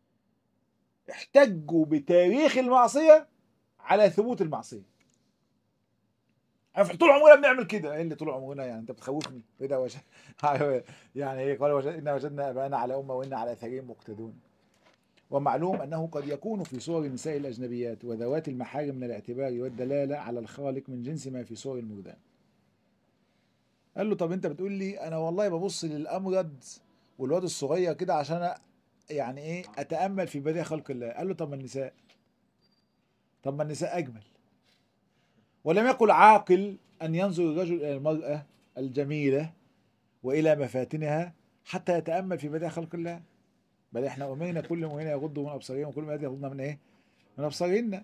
احتجوا بتاريخ المعصيه على ثبوت المعصيه عارف طول عمرنا بنعمل كده ايه اللي طول عمرنا يعني انت بتخوفني ايه ده وجه... يعني ايه قال وجد... انا وجدنا اباءنا على امه وانا على اثارهم مقتدون ومعلوم انه قد يكون في صور النساء الاجنبيات وذوات المحارم من الاعتبار والدلاله على الخالق من جنس ما في صور المردان قال له طب انت بتقول لي انا والله ببص للامرد والواد الصغير كده عشان أ- يعني ايه اتامل في بديع خلق الله قال له طب ما النساء طب ما النساء اجمل ولم يقل عاقل أن ينظر الرجل إلى المرأة الجميلة وإلى مفاتنها حتى يتأمل في بديع خلق الله بل احنا أمرنا كل مؤمن يغضوا من أبصارهم وكل ما يغضن من إيه؟ من أبصارهن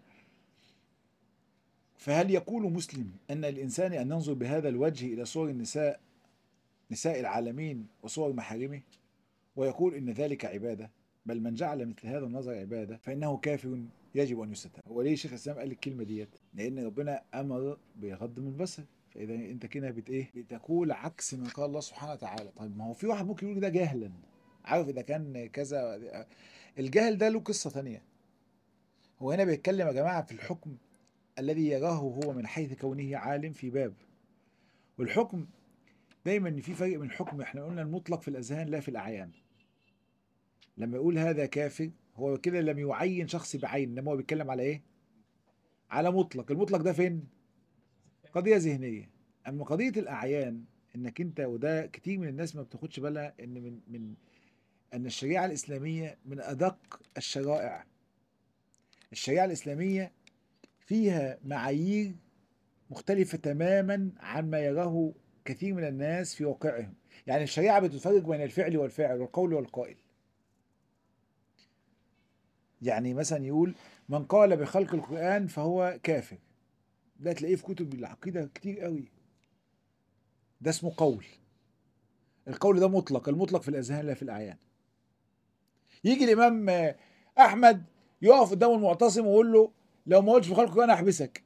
فهل يقول مسلم أن الإنسان أن ينظر بهذا الوجه إلى صور النساء نساء العالمين وصور محارمه ويقول إن ذلك عبادة بل من جعل مثل هذا النظر عبادة فإنه كافر يجب أن يستتاب هو ليه شيخ الإسلام قال الكلمة ديت لأن ربنا أمر بغض من البصر فإذا أنت كده بت إيه بتقول عكس ما قال الله سبحانه وتعالى طيب ما هو في واحد ممكن يقول ده جهلا عارف إذا كان كذا الجهل ده له قصة ثانية هو هنا بيتكلم يا جماعة في الحكم الذي يراه هو من حيث كونه عالم في باب والحكم دايما إن في فرق من الحكم احنا قلنا المطلق في الأذهان لا في الأعيان لما يقول هذا كافر هو كده لم يعين شخص بعين انما هو بيتكلم على ايه على مطلق المطلق ده فين قضيه ذهنيه اما قضيه الاعيان انك انت وده كتير من الناس ما بتاخدش بالها ان من من ان الشريعه الاسلاميه من ادق الشرائع الشريعه الاسلاميه فيها معايير مختلفه تماما عن ما يراه كثير من الناس في واقعهم يعني الشريعه بتفرق بين الفعل والفاعل والقول والقائل يعني مثلا يقول من قال بخلق القرآن فهو كافر ده تلاقيه في كتب العقيدة كتير قوي ده اسمه قول القول ده مطلق المطلق في الأذهان لا في الأعيان يجي الإمام آه، أحمد يقف قدام المعتصم ويقول له لو ما قلتش بخلق القرآن أحبسك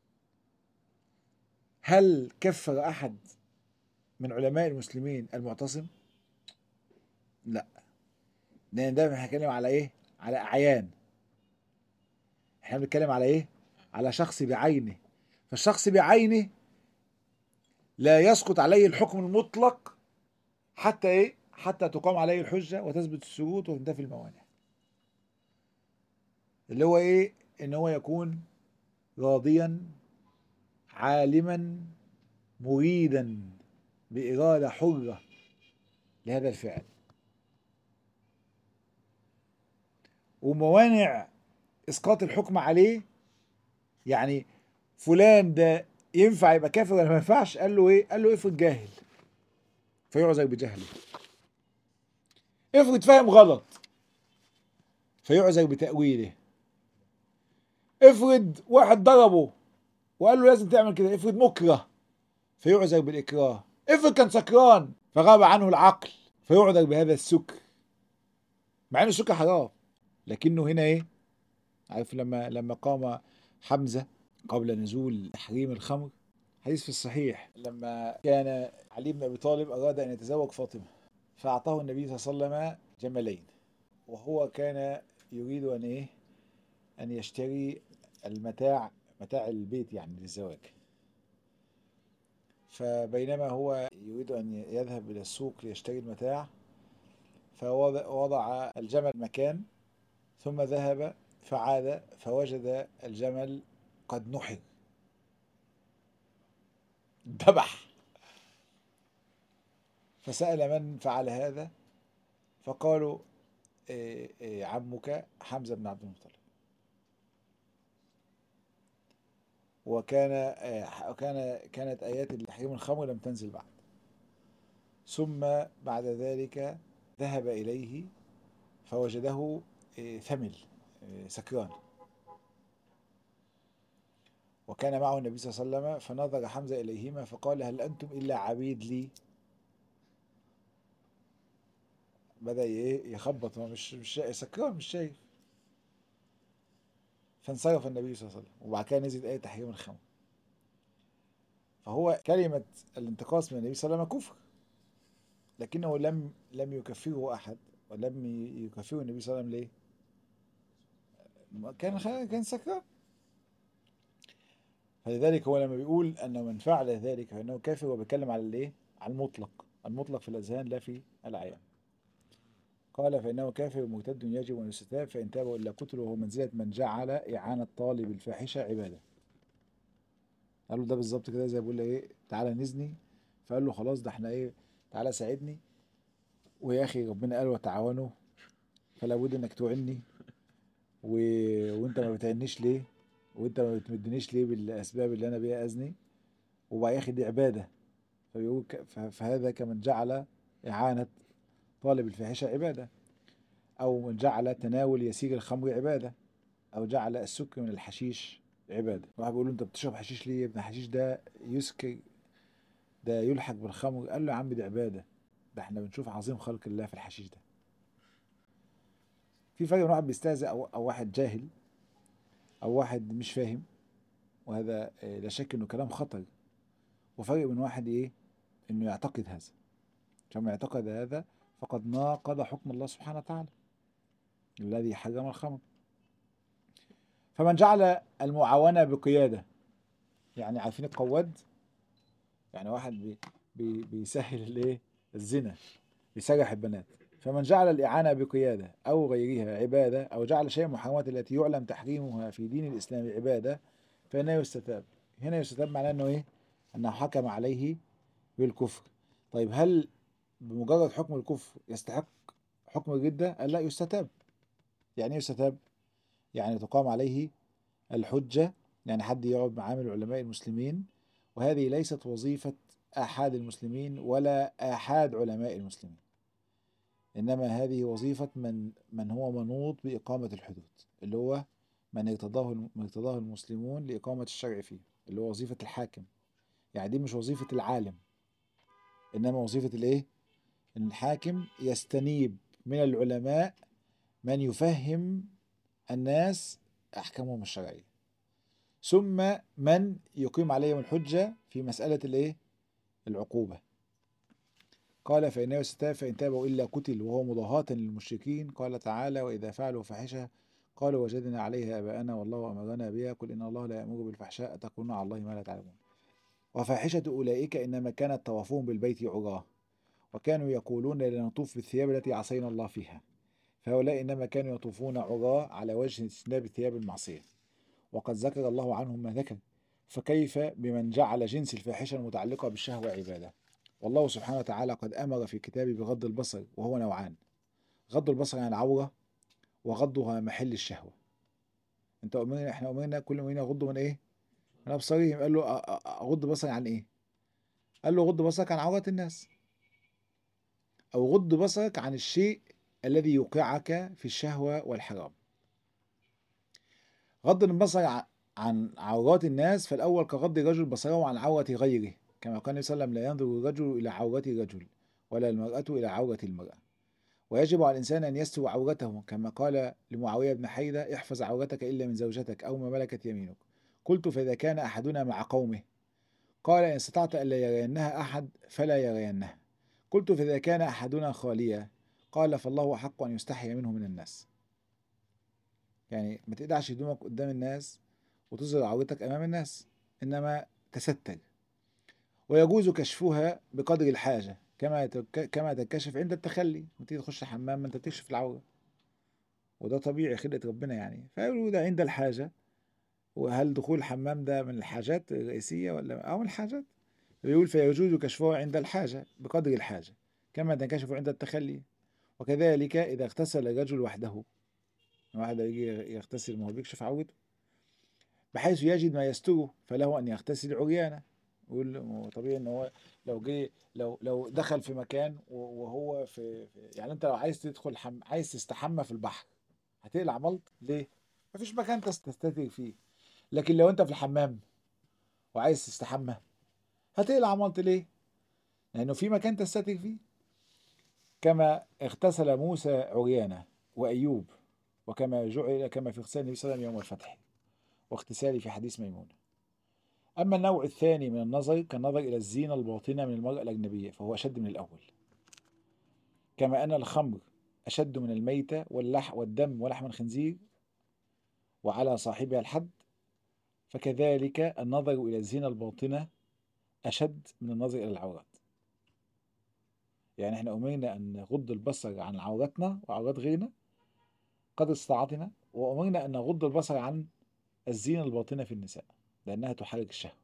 هل كفر أحد من علماء المسلمين المعتصم؟ لا لأن ده بنتكلم على إيه؟ على أعيان احنا بنتكلم على ايه على شخص بعينه فالشخص بعينه لا يسقط عليه الحكم المطلق حتى ايه حتى تقام عليه الحجة وتثبت الشروط وتنتفي الموانع اللي هو ايه ان هو يكون راضيا عالما مريدا بإرادة حرة لهذا الفعل وموانع إسقاط الحكم عليه يعني فلان ده ينفع يبقى كافر ولا ما ينفعش قال له ايه قال له افرض جاهل فيعذر بجهله افرض فاهم غلط فيعذر بتأويله افرض واحد ضربه وقال له لازم تعمل كده افرض مكره فيعذر بالإكراه افرض كان سكران فغاب عنه العقل فيعذر بهذا السكر مع ان السكر حرام لكنه هنا ايه عارف لما لما قام حمزه قبل نزول تحريم الخمر حديث في الصحيح لما كان علي بن ابي طالب اراد ان يتزوج فاطمه فاعطاه النبي صلى الله عليه وسلم جملين وهو كان يريد ان ايه ان يشتري المتاع متاع البيت يعني للزواج فبينما هو يريد ان يذهب الى السوق ليشتري المتاع فوضع الجمل مكان ثم ذهب فعاد فوجد الجمل قد نحر ذبح فسأل من فعل هذا فقالوا إيه إيه عمك حمزة بن عبد المطلب وكان إيه كان كانت آيات تحريم الخمر لم تنزل بعد ثم بعد ذلك ذهب إليه فوجده ثمل سكران وكان معه النبي صلى الله عليه وسلم فنظر حمزة إليهما فقال هل أنتم إلا عبيد لي بدأ يخبط هو مش مش سكران مش شايف فانصرف النبي صلى الله عليه وسلم وبعد كده نزلت آية تحريم الخمر فهو كلمة الانتقاص من النبي صلى الله عليه وسلم كفر لكنه لم لم يكفره أحد ولم يكفره النبي صلى الله عليه وسلم ليه؟ كان كان سكران فلذلك هو لما بيقول ان من فعل ذلك فانه كافر هو بيتكلم على الايه؟ على المطلق المطلق في الاذهان لا في الاعيان قال فانه كافر مرتد يجب ان يستتاب فان تاب الا قتل وهو منزله من جعل اعانه طالب الفاحشه عباده قال له ده بالظبط كده زي بيقول له ايه تعالى نزني فقال له خلاص ده احنا ايه تعالى ساعدني ويا اخي ربنا قال وتعاونوا فلا بد انك تعني و... وانت ما بتعنيش ليه وانت ما بتمدنيش ليه بالاسباب اللي انا بيها اذني وبقى يا اخي دي عباده فبيقول ك... فهذا كمن جعل اعانه طالب الفاحشه عباده او من جعل تناول يسير الخمر عباده او جعل السكر من الحشيش عباده واحد بيقول له انت بتشرب حشيش ليه يا ابن الحشيش ده يسكر ده يلحق بالخمر قال له يا عم دي عباده ده احنا بنشوف عظيم خلق الله في الحشيش ده في فرق بين واحد بيستهزئ او او واحد جاهل او واحد مش فاهم وهذا لا شك انه كلام خطر وفرق بين واحد ايه انه يعتقد هذا لما يعتقد هذا فقد ناقض حكم الله سبحانه وتعالى الذي حرم الخمر فمن جعل المعاونة بقيادة يعني عارفين القواد يعني واحد بي بي بيسهل الايه الزنا بيسرح البنات فمن جعل الإعانة بقيادة أو غيرها عبادة أو جعل شيء محرمات التي يعلم تحريمها في دين الإسلام عبادة فإنه يستتاب هنا يستتاب معناه أنه إيه؟ أنه حكم عليه بالكفر طيب هل بمجرد حكم الكفر يستحق حكم الردة؟ قال لا يستتاب يعني ايه يستتاب؟ يعني تقام عليه الحجة يعني حد يقعد معامل علماء المسلمين وهذه ليست وظيفة آحاد المسلمين ولا آحاد علماء المسلمين إنما هذه وظيفة من من هو منوط بإقامة الحدود اللي هو من ارتضاه من ارتضاه المسلمون لإقامة الشرع فيه اللي هو وظيفة الحاكم يعني دي مش وظيفة العالم إنما وظيفة الإيه؟ إن الحاكم يستنيب من العلماء من يفهم الناس أحكامهم الشرعية ثم من يقيم عليهم الحجة في مسألة الإيه؟ العقوبة قال فإنه يستتاب فإن تابوا إلا قتل وهو مضاهاة للمشركين قال تعالى وإذا فعلوا فاحشة قالوا وجدنا عليها آباءنا والله أمرنا بها قل إن الله لا يأمر بالفحشاء تقولون على الله ما لا تعلمون وفاحشة أولئك إنما كانت طوافهم بالبيت عراه وكانوا يقولون لنطوف بالثياب التي عصينا الله فيها فهؤلاء إنما كانوا يطوفون عراة على وجه اجتناب ثياب المعصية وقد ذكر الله عنهم ما ذكر فكيف بمن جعل جنس الفاحشة المتعلقة بالشهوة عبادة والله سبحانه وتعالى قد أمر في كتابه بغض البصر وهو نوعان غض البصر عن العورة وغضها محل الشهوة انت أمرنا احنا أمرنا كل أمرنا يغضوا من ايه من أبصارهم قال له أ- أ- أغض بصري عن ايه قال له غض بصرك عن عورات الناس أو غض بصرك عن الشيء الذي يوقعك في الشهوة والحرام غض البصر ع- عن عورات الناس فالأول كغض الرجل بصره عن عورة غيره كما قال النبي صلى الله عليه وسلم لا ينظر الرجل إلى عورة رجل ولا المرأة إلى عورة المرأة ويجب على الإنسان أن يستر عورته كما قال لمعاوية بن حيدة احفظ عورتك إلا من زوجتك أو ما ملكت يمينك قلت فإذا كان أحدنا مع قومه قال إن استطعت ألا يرينها أحد فلا يرينها قلت فإذا كان أحدنا خاليا قال فالله أحق أن يستحي منه من الناس يعني ما تقدعش هدومك قدام الناس وتظهر عورتك أمام الناس إنما تستر ويجوز كشفها بقدر الحاجة كما تك- كما تنكشف عند التخلي لما تيجي تخش حمام ما انت بتكشف العورة وده طبيعي خلقة ربنا يعني فيقولوا ده عند الحاجة وهل دخول الحمام ده من الحاجات الرئيسية ولا أو من الحاجات بيقول فيجوز كشفها عند الحاجة بقدر الحاجة كما تنكشف عند التخلي وكذلك إذا اغتسل الرجل وحده واحد يجي يغتسل ما هو بيكشف عورته بحيث يجد ما يستره فله أن يغتسل عريانا يقول هو طبيعي ان هو لو جه لو لو دخل في مكان و- وهو في في- يعني انت لو عايز تدخل حم عايز تستحمى في البحر هتقلع ملط ليه؟ مفيش مكان تس- تستتر فيه لكن لو انت في الحمام وعايز تستحمى هتقلع ملط ليه؟ لانه في مكان تستتر فيه كما اغتسل موسى عريانا وايوب وكما جعل كما في اغتسال النبي صلى الله عليه وسلم يوم الفتح واغتساله في حديث ميمونه أما النوع الثاني من النظر كالنظر إلى الزينة الباطنة من المرأة الأجنبية فهو أشد من الأول كما أن الخمر أشد من الميتة واللح والدم ولحم الخنزير وعلى صاحبها الحد فكذلك النظر إلى الزينة الباطنة أشد من النظر إلى العورات يعني احنا أمرنا أن نغض البصر عن عوراتنا وعورات غيرنا قدر استطاعتنا وأمرنا أن نغض البصر عن الزينة الباطنة في النساء لأنها تحرك الشهوة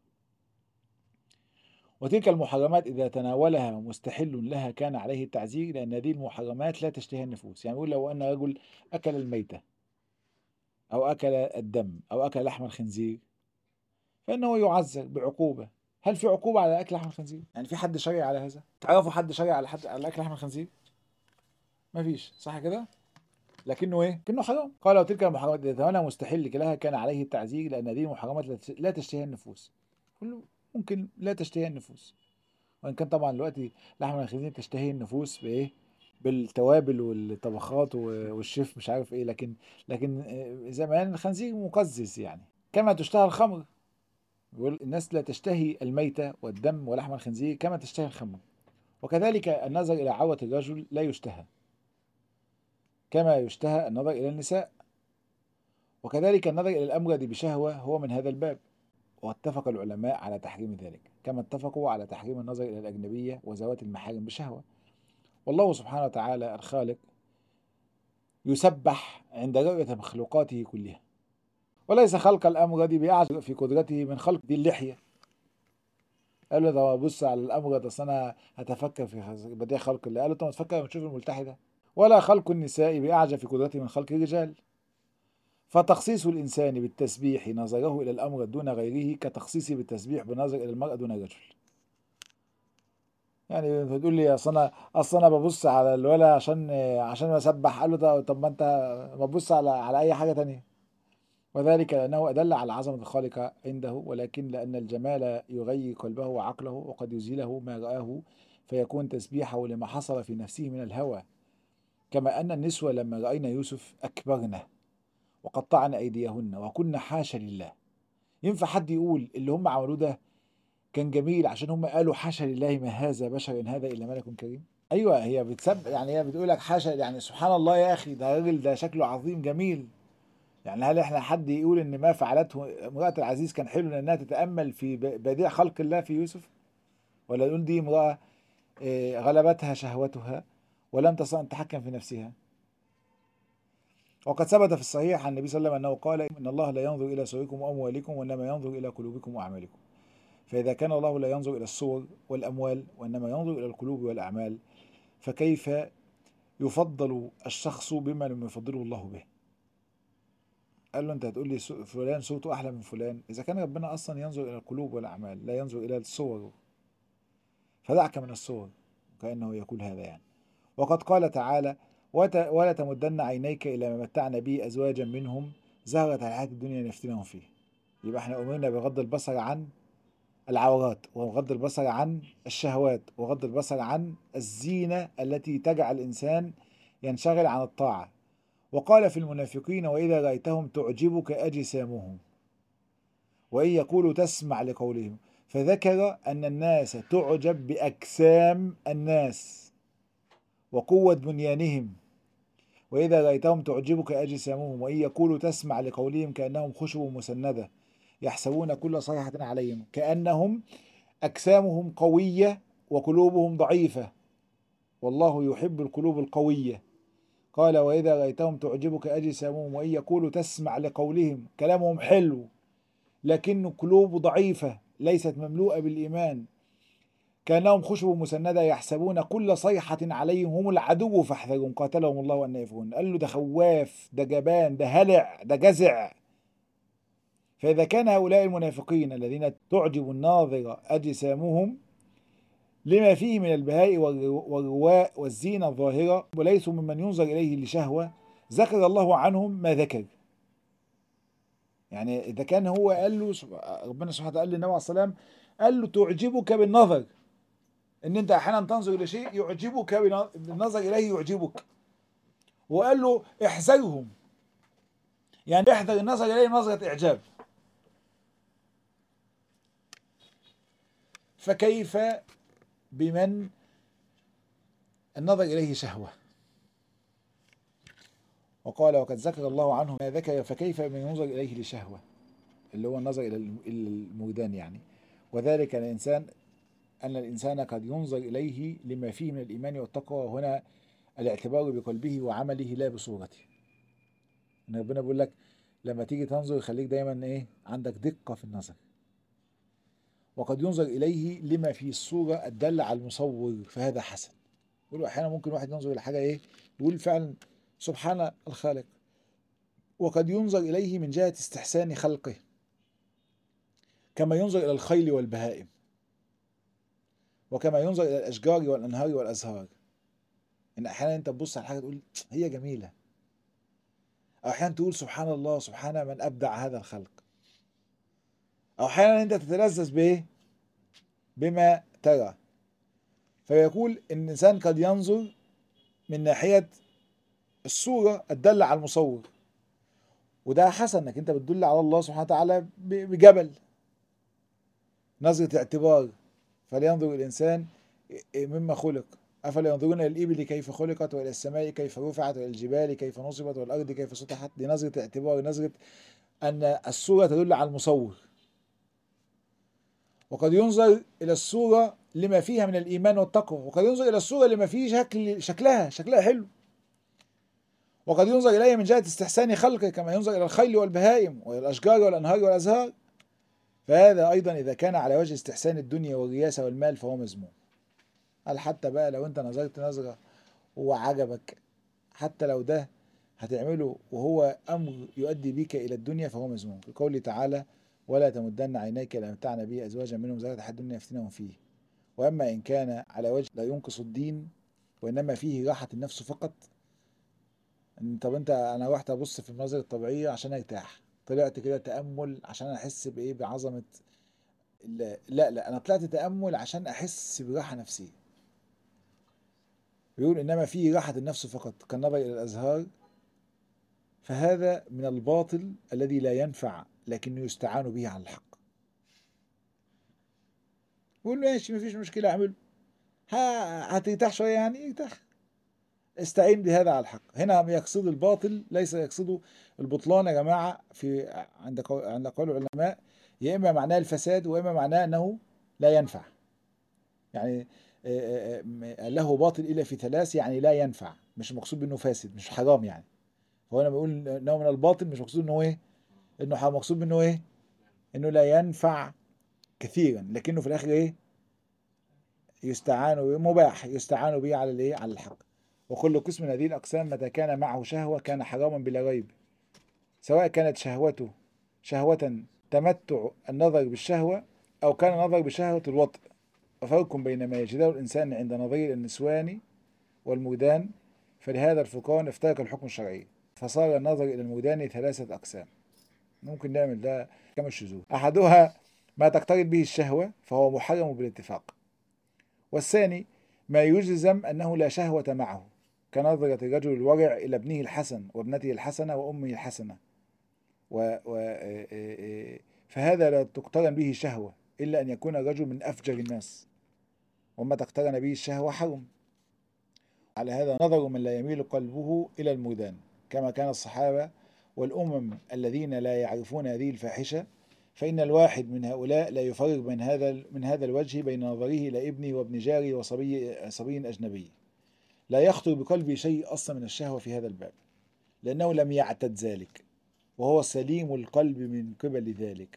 وتلك المحرمات إذا تناولها مستحل لها كان عليه التعزير لأن هذه المحرمات لا تشتهي النفوس يعني يقول لو أن رجل أكل الميتة أو أكل الدم أو أكل لحم الخنزير فإنه يعذر بعقوبة هل في عقوبة على أكل لحم الخنزير؟ يعني في حد شرعي على هذا؟ تعرفوا حد شرعي على حد على أكل لحم الخنزير؟ مفيش صح كده؟ لكنه ايه؟ كأنه حرام قال وتلك المحرمات إذا تناولها مستحل لها كان عليه التعزير لأن هذه المحرمات لا تش- لا تشتهيها النفوس كله ممكن لا تشتهيها النفوس وإن كان طبعا دلوقتي لحم الخنزير تشتهي النفوس بإيه؟ بالتوابل والطبخات و- والشيف مش عارف ايه لكن لكن آه، زمان الخنزير مقزز يعني كما تشتهى الخمر يقول الناس لا تشتهي الميتة والدم ولحم الخنزير كما تشتهي الخمر وكذلك النظر إلى عورة الرجل لا يشتهى كما يشتهى النظر إلى النساء وكذلك النظر إلى الأمجد بشهوة هو من هذا الباب واتفق العلماء على تحريم ذلك كما اتفقوا على تحريم النظر إلى الأجنبية وذوات المحارم بشهوة والله سبحانه وتعالى الخالق يسبح عند رؤية مخلوقاته كلها وليس خلق الأمجد بأعجب في قدرته من خلق ذي اللحية قال له طب بص على الأمجد أصل أنا هتفكر في بديع خلق الله قال له طب ما تفكر لما تشوف الملتحدة ولا خلق النساء بأعجب في قدرته من خلق الرجال فتخصيص الإنسان بالتسبيح نظره إلى الأمر دون غيره كتخصيصه بالتسبيح بنظر إلى المرأة دون الرجل يعني بتقول لي اصل انا اصل انا ببص على الولد عشان عشان اسبح قال له طب- طب ما انت ما تبص على على اي حاجه تانية وذلك لانه ادل على عظمه الخالق عنده ولكن لان الجمال يغير قلبه وعقله وقد يزيله ما رآه فيكون تسبيحه لما حصل في نفسه من الهوى كما ان النسوه لما راينا يوسف اكبرنا وقطعن ايديهن وكنا حاشا لله ينفع حد يقول اللي هم عملوه ده كان جميل عشان هم قالوا حاشا لله ما هذا بشر ان هذا الا ملك كريم ايوه هي بتسب يعني هي بتقول لك حاشا يعني سبحان الله يا اخي ده راجل ده شكله عظيم جميل يعني هل احنا حد يقول ان ما فعلته امراه العزيز كان حلو لانها تتامل في ب- بديع خلق الله في يوسف ولا نقول دي امراه إيه، غلبتها شهوتها ولم تستطع أن تتحكم في نفسها وقد ثبت في الصحيح عن النبي صلى الله عليه وسلم أنه قال إن الله لا ينظر إلى صوركم وأموالكم وإنما ينظر إلى قلوبكم وأعمالكم فإذا كان الله لا ينظر إلى الصور والأموال وإنما ينظر إلى القلوب والأعمال فكيف يفضل الشخص بما لم يفضله الله به قال له انت هتقول لي سو- فلان صوته احلى من فلان اذا كان ربنا اصلا ينظر الى القلوب والاعمال لا ينظر الى الصور فدعك من الصور كانه يقول هذا يعني وقد قال تعالى "وت- ولا تمدن عينيك الى ما متعنا به ازواجا منهم زهرة الحياة الدنيا لنفتنهم فيه يبقى احنا امرنا بغض البصر عن العورات وغض البصر عن الشهوات وغض البصر عن الزينة التي تجعل الإنسان ينشغل عن الطاعة وقال في المنافقين وإذا رأيتهم تعجبك أجسامهم وإن يقولوا تسمع لقولهم فذكر أن الناس تعجب بأجسام الناس وقوة بنيانهم وإذا رأيتهم تعجبك أجسامهم وإن يقولوا تسمع لقولهم كأنهم خشب مسندة يحسبون كل صيحة عليهم كأنهم أجسامهم قوية وقلوبهم ضعيفة والله يحب القلوب القوية قال وإذا رأيتهم تعجبك أجسامهم وإن يقولوا تسمع لقولهم كلامهم حلو لكن قلوب ضعيفة ليست مملوءة بالإيمان كأنهم خشب مسندة يحسبون كل صيحة عليهم هم العدو فاحذرهم قاتلهم الله أن يفعلون قال له ده خواف ده جبان ده هلع ده جزع فإذا كان هؤلاء المنافقين الذين تعجب الناظر أجسامهم لما فيه من البهاء والرواء والزينة الظاهرة وليسوا ممن ينظر إليه لشهوة ذكر الله عنهم ما ذكر يعني إذا كان هو قال له ربنا سبحانه وتعالى قال للنبي عليه الصلاة والسلام قال له تعجبك بالنظر ان انت احيانا تنظر الى شيء يعجبك بالنظر اليه يعجبك وقال له احذرهم يعني احذر النظر اليه نظره اعجاب فكيف بمن النظر اليه شهوه وقال وقد ذكر الله عنه ما ذكر فكيف بمن ينظر اليه لشهوه اللي هو النظر الى الموجدان يعني وذلك الانسان أن الإنسان قد ينظر إليه لما فيه من الإيمان والتقوى وهنا الاعتبار بقلبه وعمله لا بصورته إن ربنا بيقول لك لما تيجي تنظر يخليك دايما إيه عندك دقة في النظر وقد ينظر إليه لما في الصورة الدالة على المصور فهذا حسن يقولوا أحيانا ممكن واحد ينظر إلى حاجة إيه يقول فعلا سبحان الخالق وقد ينظر إليه من جهة استحسان خلقه كما ينظر إلى الخيل والبهائم وكما ينظر الى الاشجار والانهار والازهار ان احيانا انت تبص على حاجه تقول هي جميله او احيانا تقول سبحان الله سبحان من ابدع هذا الخلق او احيانا انت تتلذذ بايه بما ترى فيقول ان الانسان قد ينظر من ناحيه الصوره الداله على المصور وده حسن انك انت بتدل على الله سبحانه وتعالى بجبل نظره اعتبار فلينظر الإنسان مما خلق أفلا ينظرون إلى الإبل كيف خلقت وإلى السماء كيف رفعت وإلى الجبال كيف نصبت والأرض كيف سطحت دي نظرة اعتبار نظرة أن الصورة تدل على المصور وقد ينظر إلى الصورة لما فيها من الإيمان والتقوى وقد ينظر إلى الصورة لما فيه شكل شكلها شكلها حلو وقد ينظر إليها من جهة استحسان خلقه كما ينظر إلى الخيل والبهائم وإلى الأشجار والأنهار والأزهار فهذا أيضا إذا كان على وجه استحسان الدنيا والرياسة والمال فهو مذموم قال حتى بقى لو أنت نظرت نظرة وعجبك حتى لو ده هتعمله وهو أمر يؤدي بك إلى الدنيا فهو مذموم في قوله تعالى ولا تمدن عينيك إلى متعنا به أزواجا منهم زهرة حد الدنيا يفتنهم فيه وأما إن كان على وجه لا ينقص الدين وإنما فيه راحة النفس فقط طب أنت أنا رحت أبص في المناظر الطبيعية عشان أرتاح طلعت كده تأمل عشان أحس بإيه بعظمة لا لا أنا طلعت تأمل عشان أحس براحة نفسية بيقول إنما فيه راحة النفس فقط كالنظر إلى الأزهار فهذا من الباطل الذي لا ينفع لكنه يستعان به على الحق بيقول ماشي مفيش مشكلة أعمله هترتاح شوية يعني ارتاح استعين بهذا على الحق هنا يقصد الباطل ليس يقصد البطلان يا جماعة في عند قول عند قول العلماء يا إما معناه الفساد وإما معناه أنه لا ينفع يعني آه، آه، له باطل الا في ثلاث يعني لا ينفع مش مقصود بانه فاسد مش حرام يعني هو انا بقول انه من الباطل مش مقصود انه ايه انه حرام مقصود بانه ايه انه لا ينفع كثيرا لكنه في الاخر ايه يستعان به مباح يستعان به على الايه على الحق وكل قسم من هذه الاقسام متى كان معه شهوه كان حراما بلا ريب سواء كانت شهوته شهوة تمتع النظر بالشهوة أو كان نظر بشهوة الوطء وفرق بين ما يجده الإنسان عند نظره النسوان والمودان فلهذا الفقهاء افترق الحكم الشرعي فصار النظر إلى المودان ثلاثة أقسام ممكن نعمل ده كما الشذوذ أحدها ما تقترب به الشهوة فهو محرم بالاتفاق والثاني ما يجزم أنه لا شهوة معه كنظرة الرجل الورع إلى ابنه الحسن وابنته الحسنة وأمه الحسنة و و فهذا لا تقترن به شهوة إلا أن يكون الرجل من أفجر الناس وما تقترن به الشهوة حرم على هذا نظر من لا يميل قلبه إلى المودان كما كان الصحابة والأمم الذين لا يعرفون هذه الفاحشة فإن الواحد من هؤلاء لا يفرق بين هذا من هذا الوجه بين نظره إلى ابنه وابن جاره وصبي صبي أجنبي لا يخطر بقلبه شيء أصلا من الشهوة في هذا الباب لأنه لم يعتد ذلك وهو سليم القلب من قبل ذلك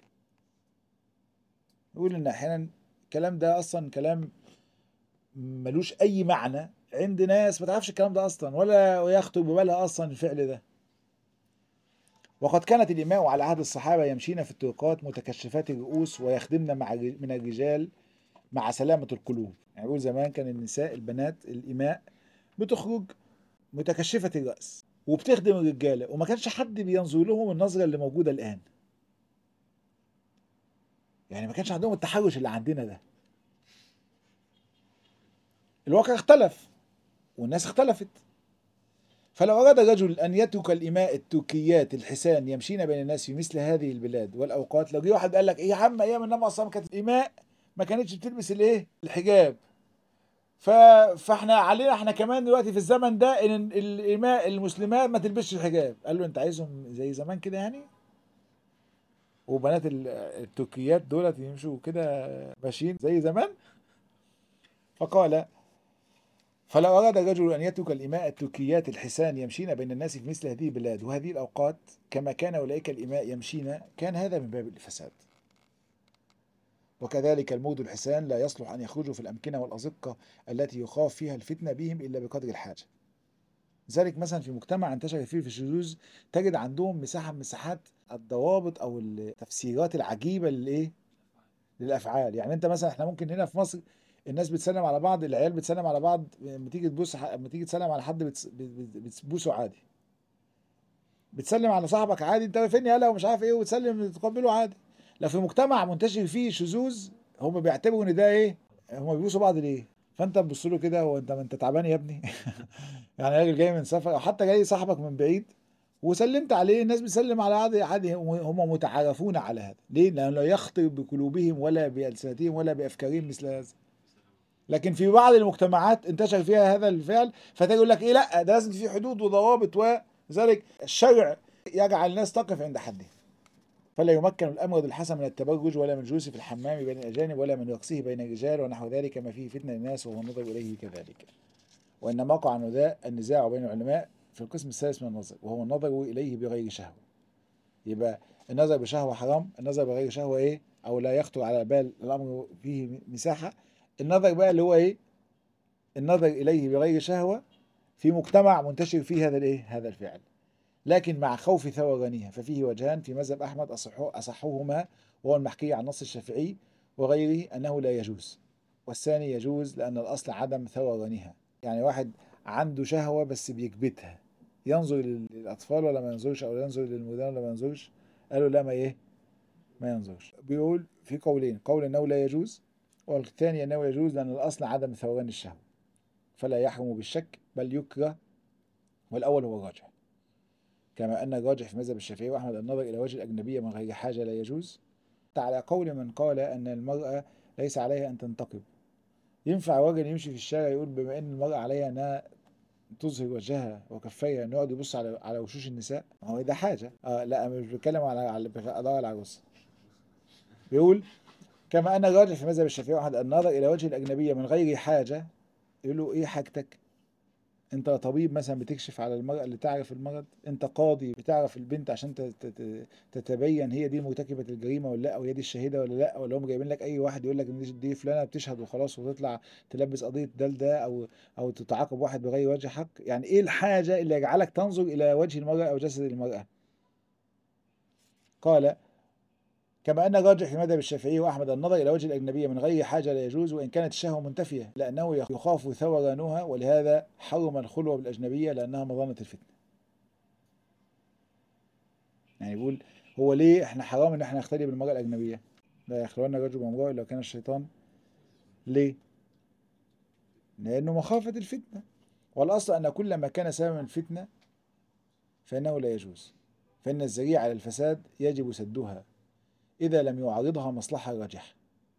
يقول ان احيانا الكلام ده اصلا كلام ملوش اي معنى عند ناس ما تعرفش الكلام ده اصلا ولا يخطر ببالها اصلا الفعل ده وقد كانت الإماء على عهد الصحابة يمشين في الطرقات متكشفات الرؤوس ويخدمن مع من الرجال مع سلامة القلوب يعني يقول زمان كان النساء البنات الإماء بتخرج متكشفة الرأس وبتخدم الرجاله وما كانش حد بينظر لهم النظره اللي موجوده الان يعني ما كانش عندهم التحرش اللي عندنا ده الواقع اختلف والناس اختلفت فلو أراد رجل أن يترك الإماء التركيات الحسان يمشين بين الناس في مثل هذه البلاد والأوقات لو جه واحد قال لك إيه يا عم أيام النبي أصلا كانت الإماء ما كانتش بتلبس الإيه؟ الحجاب ف... فاحنا علينا احنا كمان دلوقتي في الزمن ده ان الاماء المسلمات ما تلبسش الحجاب قال له انت عايزهم زي زمان كده يعني وبنات التركيات دولت يمشوا كده ماشيين زي زمان فقال فلو أراد الرجل أن يترك الإماء التركيات الحسان يمشين بين الناس في مثل هذه البلاد وهذه الأوقات كما كان أولئك الإماء يمشين كان هذا من باب الفساد وكذلك المود الحسان لا يصلح أن يخرجوا في الأمكنة والأزقة التي يخاف فيها الفتنة بهم إلا بقدر الحاجة ذلك مثلا في مجتمع انتشر فيه في الشذوذ تجد عندهم مساحة من مساحات الضوابط أو التفسيرات العجيبة للإيه؟ للأفعال يعني أنت مثلا إحنا ممكن هنا في مصر الناس بتسلم على بعض العيال بتسلم على بعض لما تيجي تبوس لما تيجي تسلم على حد بتبوسه عادي بتسلم على صاحبك عادي انت فين يالا ومش عارف ايه وتسلم تقبله عادي لو في مجتمع منتشر فيه شذوذ هم بيعتبروا ان ده ايه هم بيبوسوا بعض ليه فانت تبص له كده هو انت ما انت تعبان يا ابني يعني راجل جاي من سفر او حتى جاي صاحبك من بعيد وسلمت عليه الناس بتسلم على عادي عادي هم متعارفون على هذا ليه لانه لا يخطر بقلوبهم ولا بالسنتهم ولا بافكارهم مثل هذا لكن في بعض المجتمعات انتشر فيها هذا الفعل فتجي يقول لك ايه لا ده لازم في حدود وضوابط وذلك الشرع يجعل الناس تقف عند حده فلا يمكن الأمر الحسن من التبرج ولا من الجلوس في الحمام بين الأجانب ولا من رقصه بين الرجال ونحو ذلك ما فيه فتنة للناس وهو النظر إليه كذلك وإنما وقع النزاع بين العلماء في القسم الثالث من النظر وهو النظر إليه بغير شهوة يبقى النظر بشهوة حرام النظر بغير شهوة إيه أو لا يخطر على بال الأمر فيه مساحة النظر بقى اللي هو إيه النظر إليه بغير شهوة في مجتمع منتشر فيه هذا الإيه هذا الفعل لكن مع خوف ثورانها ففيه وجهان في مذهب أحمد أصحهما وهو المحكي عن نص الشافعي وغيره أنه لا يجوز والثاني يجوز لأن الأصل عدم ثورانها يعني واحد عنده شهوة بس بيكبتها ينظر للأطفال ولا ما ينظرش أو ينظر للمدن ولا ما ينظرش قالوا لا ما إيه ما ينظرش بيقول في قولين قول أنه لا يجوز والثاني أنه يجوز لأن الأصل عدم ثوران الشهوة فلا يحرم بالشك بل يكره والأول هو الراجح كما أن الراجح في مذهب الشافعي وأحمد النظر إلى وجه الأجنبية من غير حاجة لا يجوز على قول من قال أن المرأة ليس عليها أن تنتقب ينفع راجل يمشي في الشارع يقول بما أن المرأة عليها أنها تظهر وجهها وكفيها انه يقعد يبص على على وشوش النساء هو ده حاجه اه لا مش بتكلم على على قضايا العروسه بيقول كما أن الراجح في مذهب الشافعي أحد النظر إلى وجه الأجنبية من غير حاجة يقول له إيه حاجتك؟ أنت طبيب مثلا بتكشف على المرأة اللي تعرف المرض، أنت قاضي بتعرف البنت عشان تت- تت- تتبين هي دي مرتكبة الجريمة ولا لا أو هي دي الشهيدة ولا لا ولا هم جايبين لك أي واحد يقول لك إن دي- دي فلانة بتشهد وخلاص وتطلع تلبس قضية ده لده أو أو تتعاقب واحد بغير وجه حق، يعني إيه الحاجة اللي يجعلك تنظر إلى وجه المرأة أو جسد المرأة؟ قال كما أن الراجح في مذهب الشافعي وأحمد النظر إلى وجه الأجنبية من غير حاجة لا يجوز وإن كانت الشهوة منتفية لأنه يخاف ثورانها ولهذا حرم الخلوة بالأجنبية لأنها مظنة الفتنة. يعني يقول هو ليه إحنا حرام إن إحنا نختلي بالمرأة الأجنبية؟ لا يخلون الرجل بامرأة إلا كان الشيطان ليه؟ لأنه مخافة الفتنة والأصل أن كل ما كان سببا الفتنة فإنه لا يجوز فإن الذريعة على الفساد يجب سدها إذا لم يعارضها مصلحة راجحة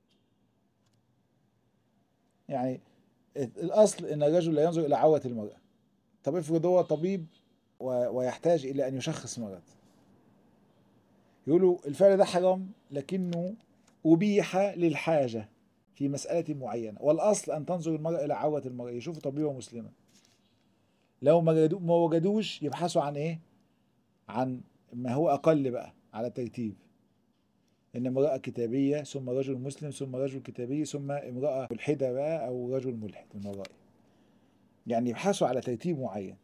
يعني الأصل أن الرجل لا ينظر إلى عورة المرأة طب افرض هو طبيب و- ويحتاج إلى أن يشخص مرض يقولوا الفعل ده حرام لكنه أبيح للحاجة في مسألة معينة والأصل أن تنظر المرأة إلى عورة المرأة يشوفوا طبيبة مسلمة لو ما جدو- ما وجدوش يبحثوا عن إيه؟ عن ما هو أقل بقى على ترتيب ان امرأة كتابية ثم رجل مسلم ثم رجل كتابي ثم امرأة ملحدة بقى او رجل ملحد من ورائه يعني يبحثوا على ترتيب معين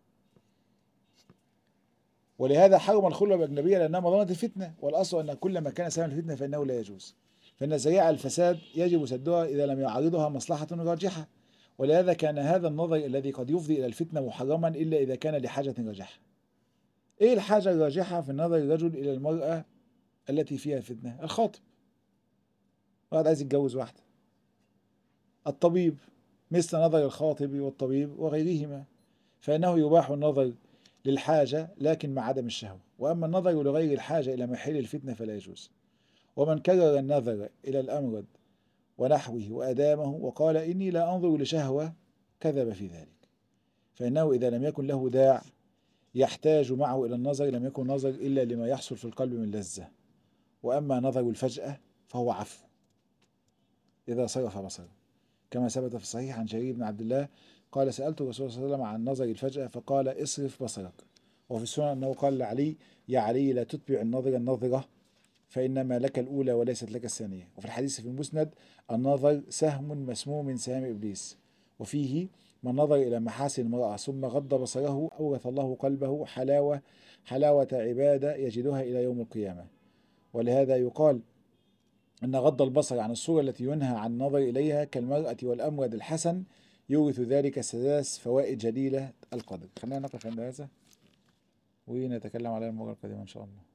ولهذا حرم الخلوة بأجنبية لأنها مظنة الفتنة والأصل أن كل ما كان سببا الفتنة فإنه لا يجوز فإن ذريعة الفساد يجب سدها إذا لم يعارضها مصلحة راجحة ولهذا كان هذا النظر الذي قد يفضي إلى الفتنة محرما إلا إذا كان لحاجة راجحة إيه الحاجة الراجحة في نظر الرجل إلى المرأة التي فيها فتنة الخاطب واحد عايز يتجوز واحدة الطبيب مثل نظر الخاطب والطبيب وغيرهما فإنه يباح النظر للحاجة لكن مع عدم الشهوة وأما النظر لغير الحاجة إلى محل الفتنة فلا يجوز ومن كرر النظر إلى الأمرد ونحوه وأدامه وقال إني لا أنظر لشهوة كذب في ذلك فإنه إذا لم يكن له داع يحتاج معه إلى النظر لم يكن نظر إلا لما يحصل في القلب من لذة وأما نظر الفجأة فهو عفو إذا صرف بصره كما ثبت في الصحيح عن جرير بن عبد الله قال سألت الرسول صلى الله عليه وسلم عن نظر الفجأة فقال اصرف بصرك وفي السنن أنه قال لعلي يا علي لا تتبع النظر النظرة فإنما لك الأولى وليست لك الثانية وفي الحديث في المسند النظر سهم مسموم من سهام إبليس وفيه من نظر إلى محاسن المرأة ثم غض بصره أورث الله قلبه حلاوة حلاوة عبادة يجدها إلى يوم القيامة ولهذا يقال أن غض البصر عن الصورة التي ينهى عن النظر إليها كالمرأة والأمرد الحسن يورث ذلك ثلاث فوائد جليلة القدر خلينا نقف عند هذا ونتكلم على المرة القادمة إن شاء الله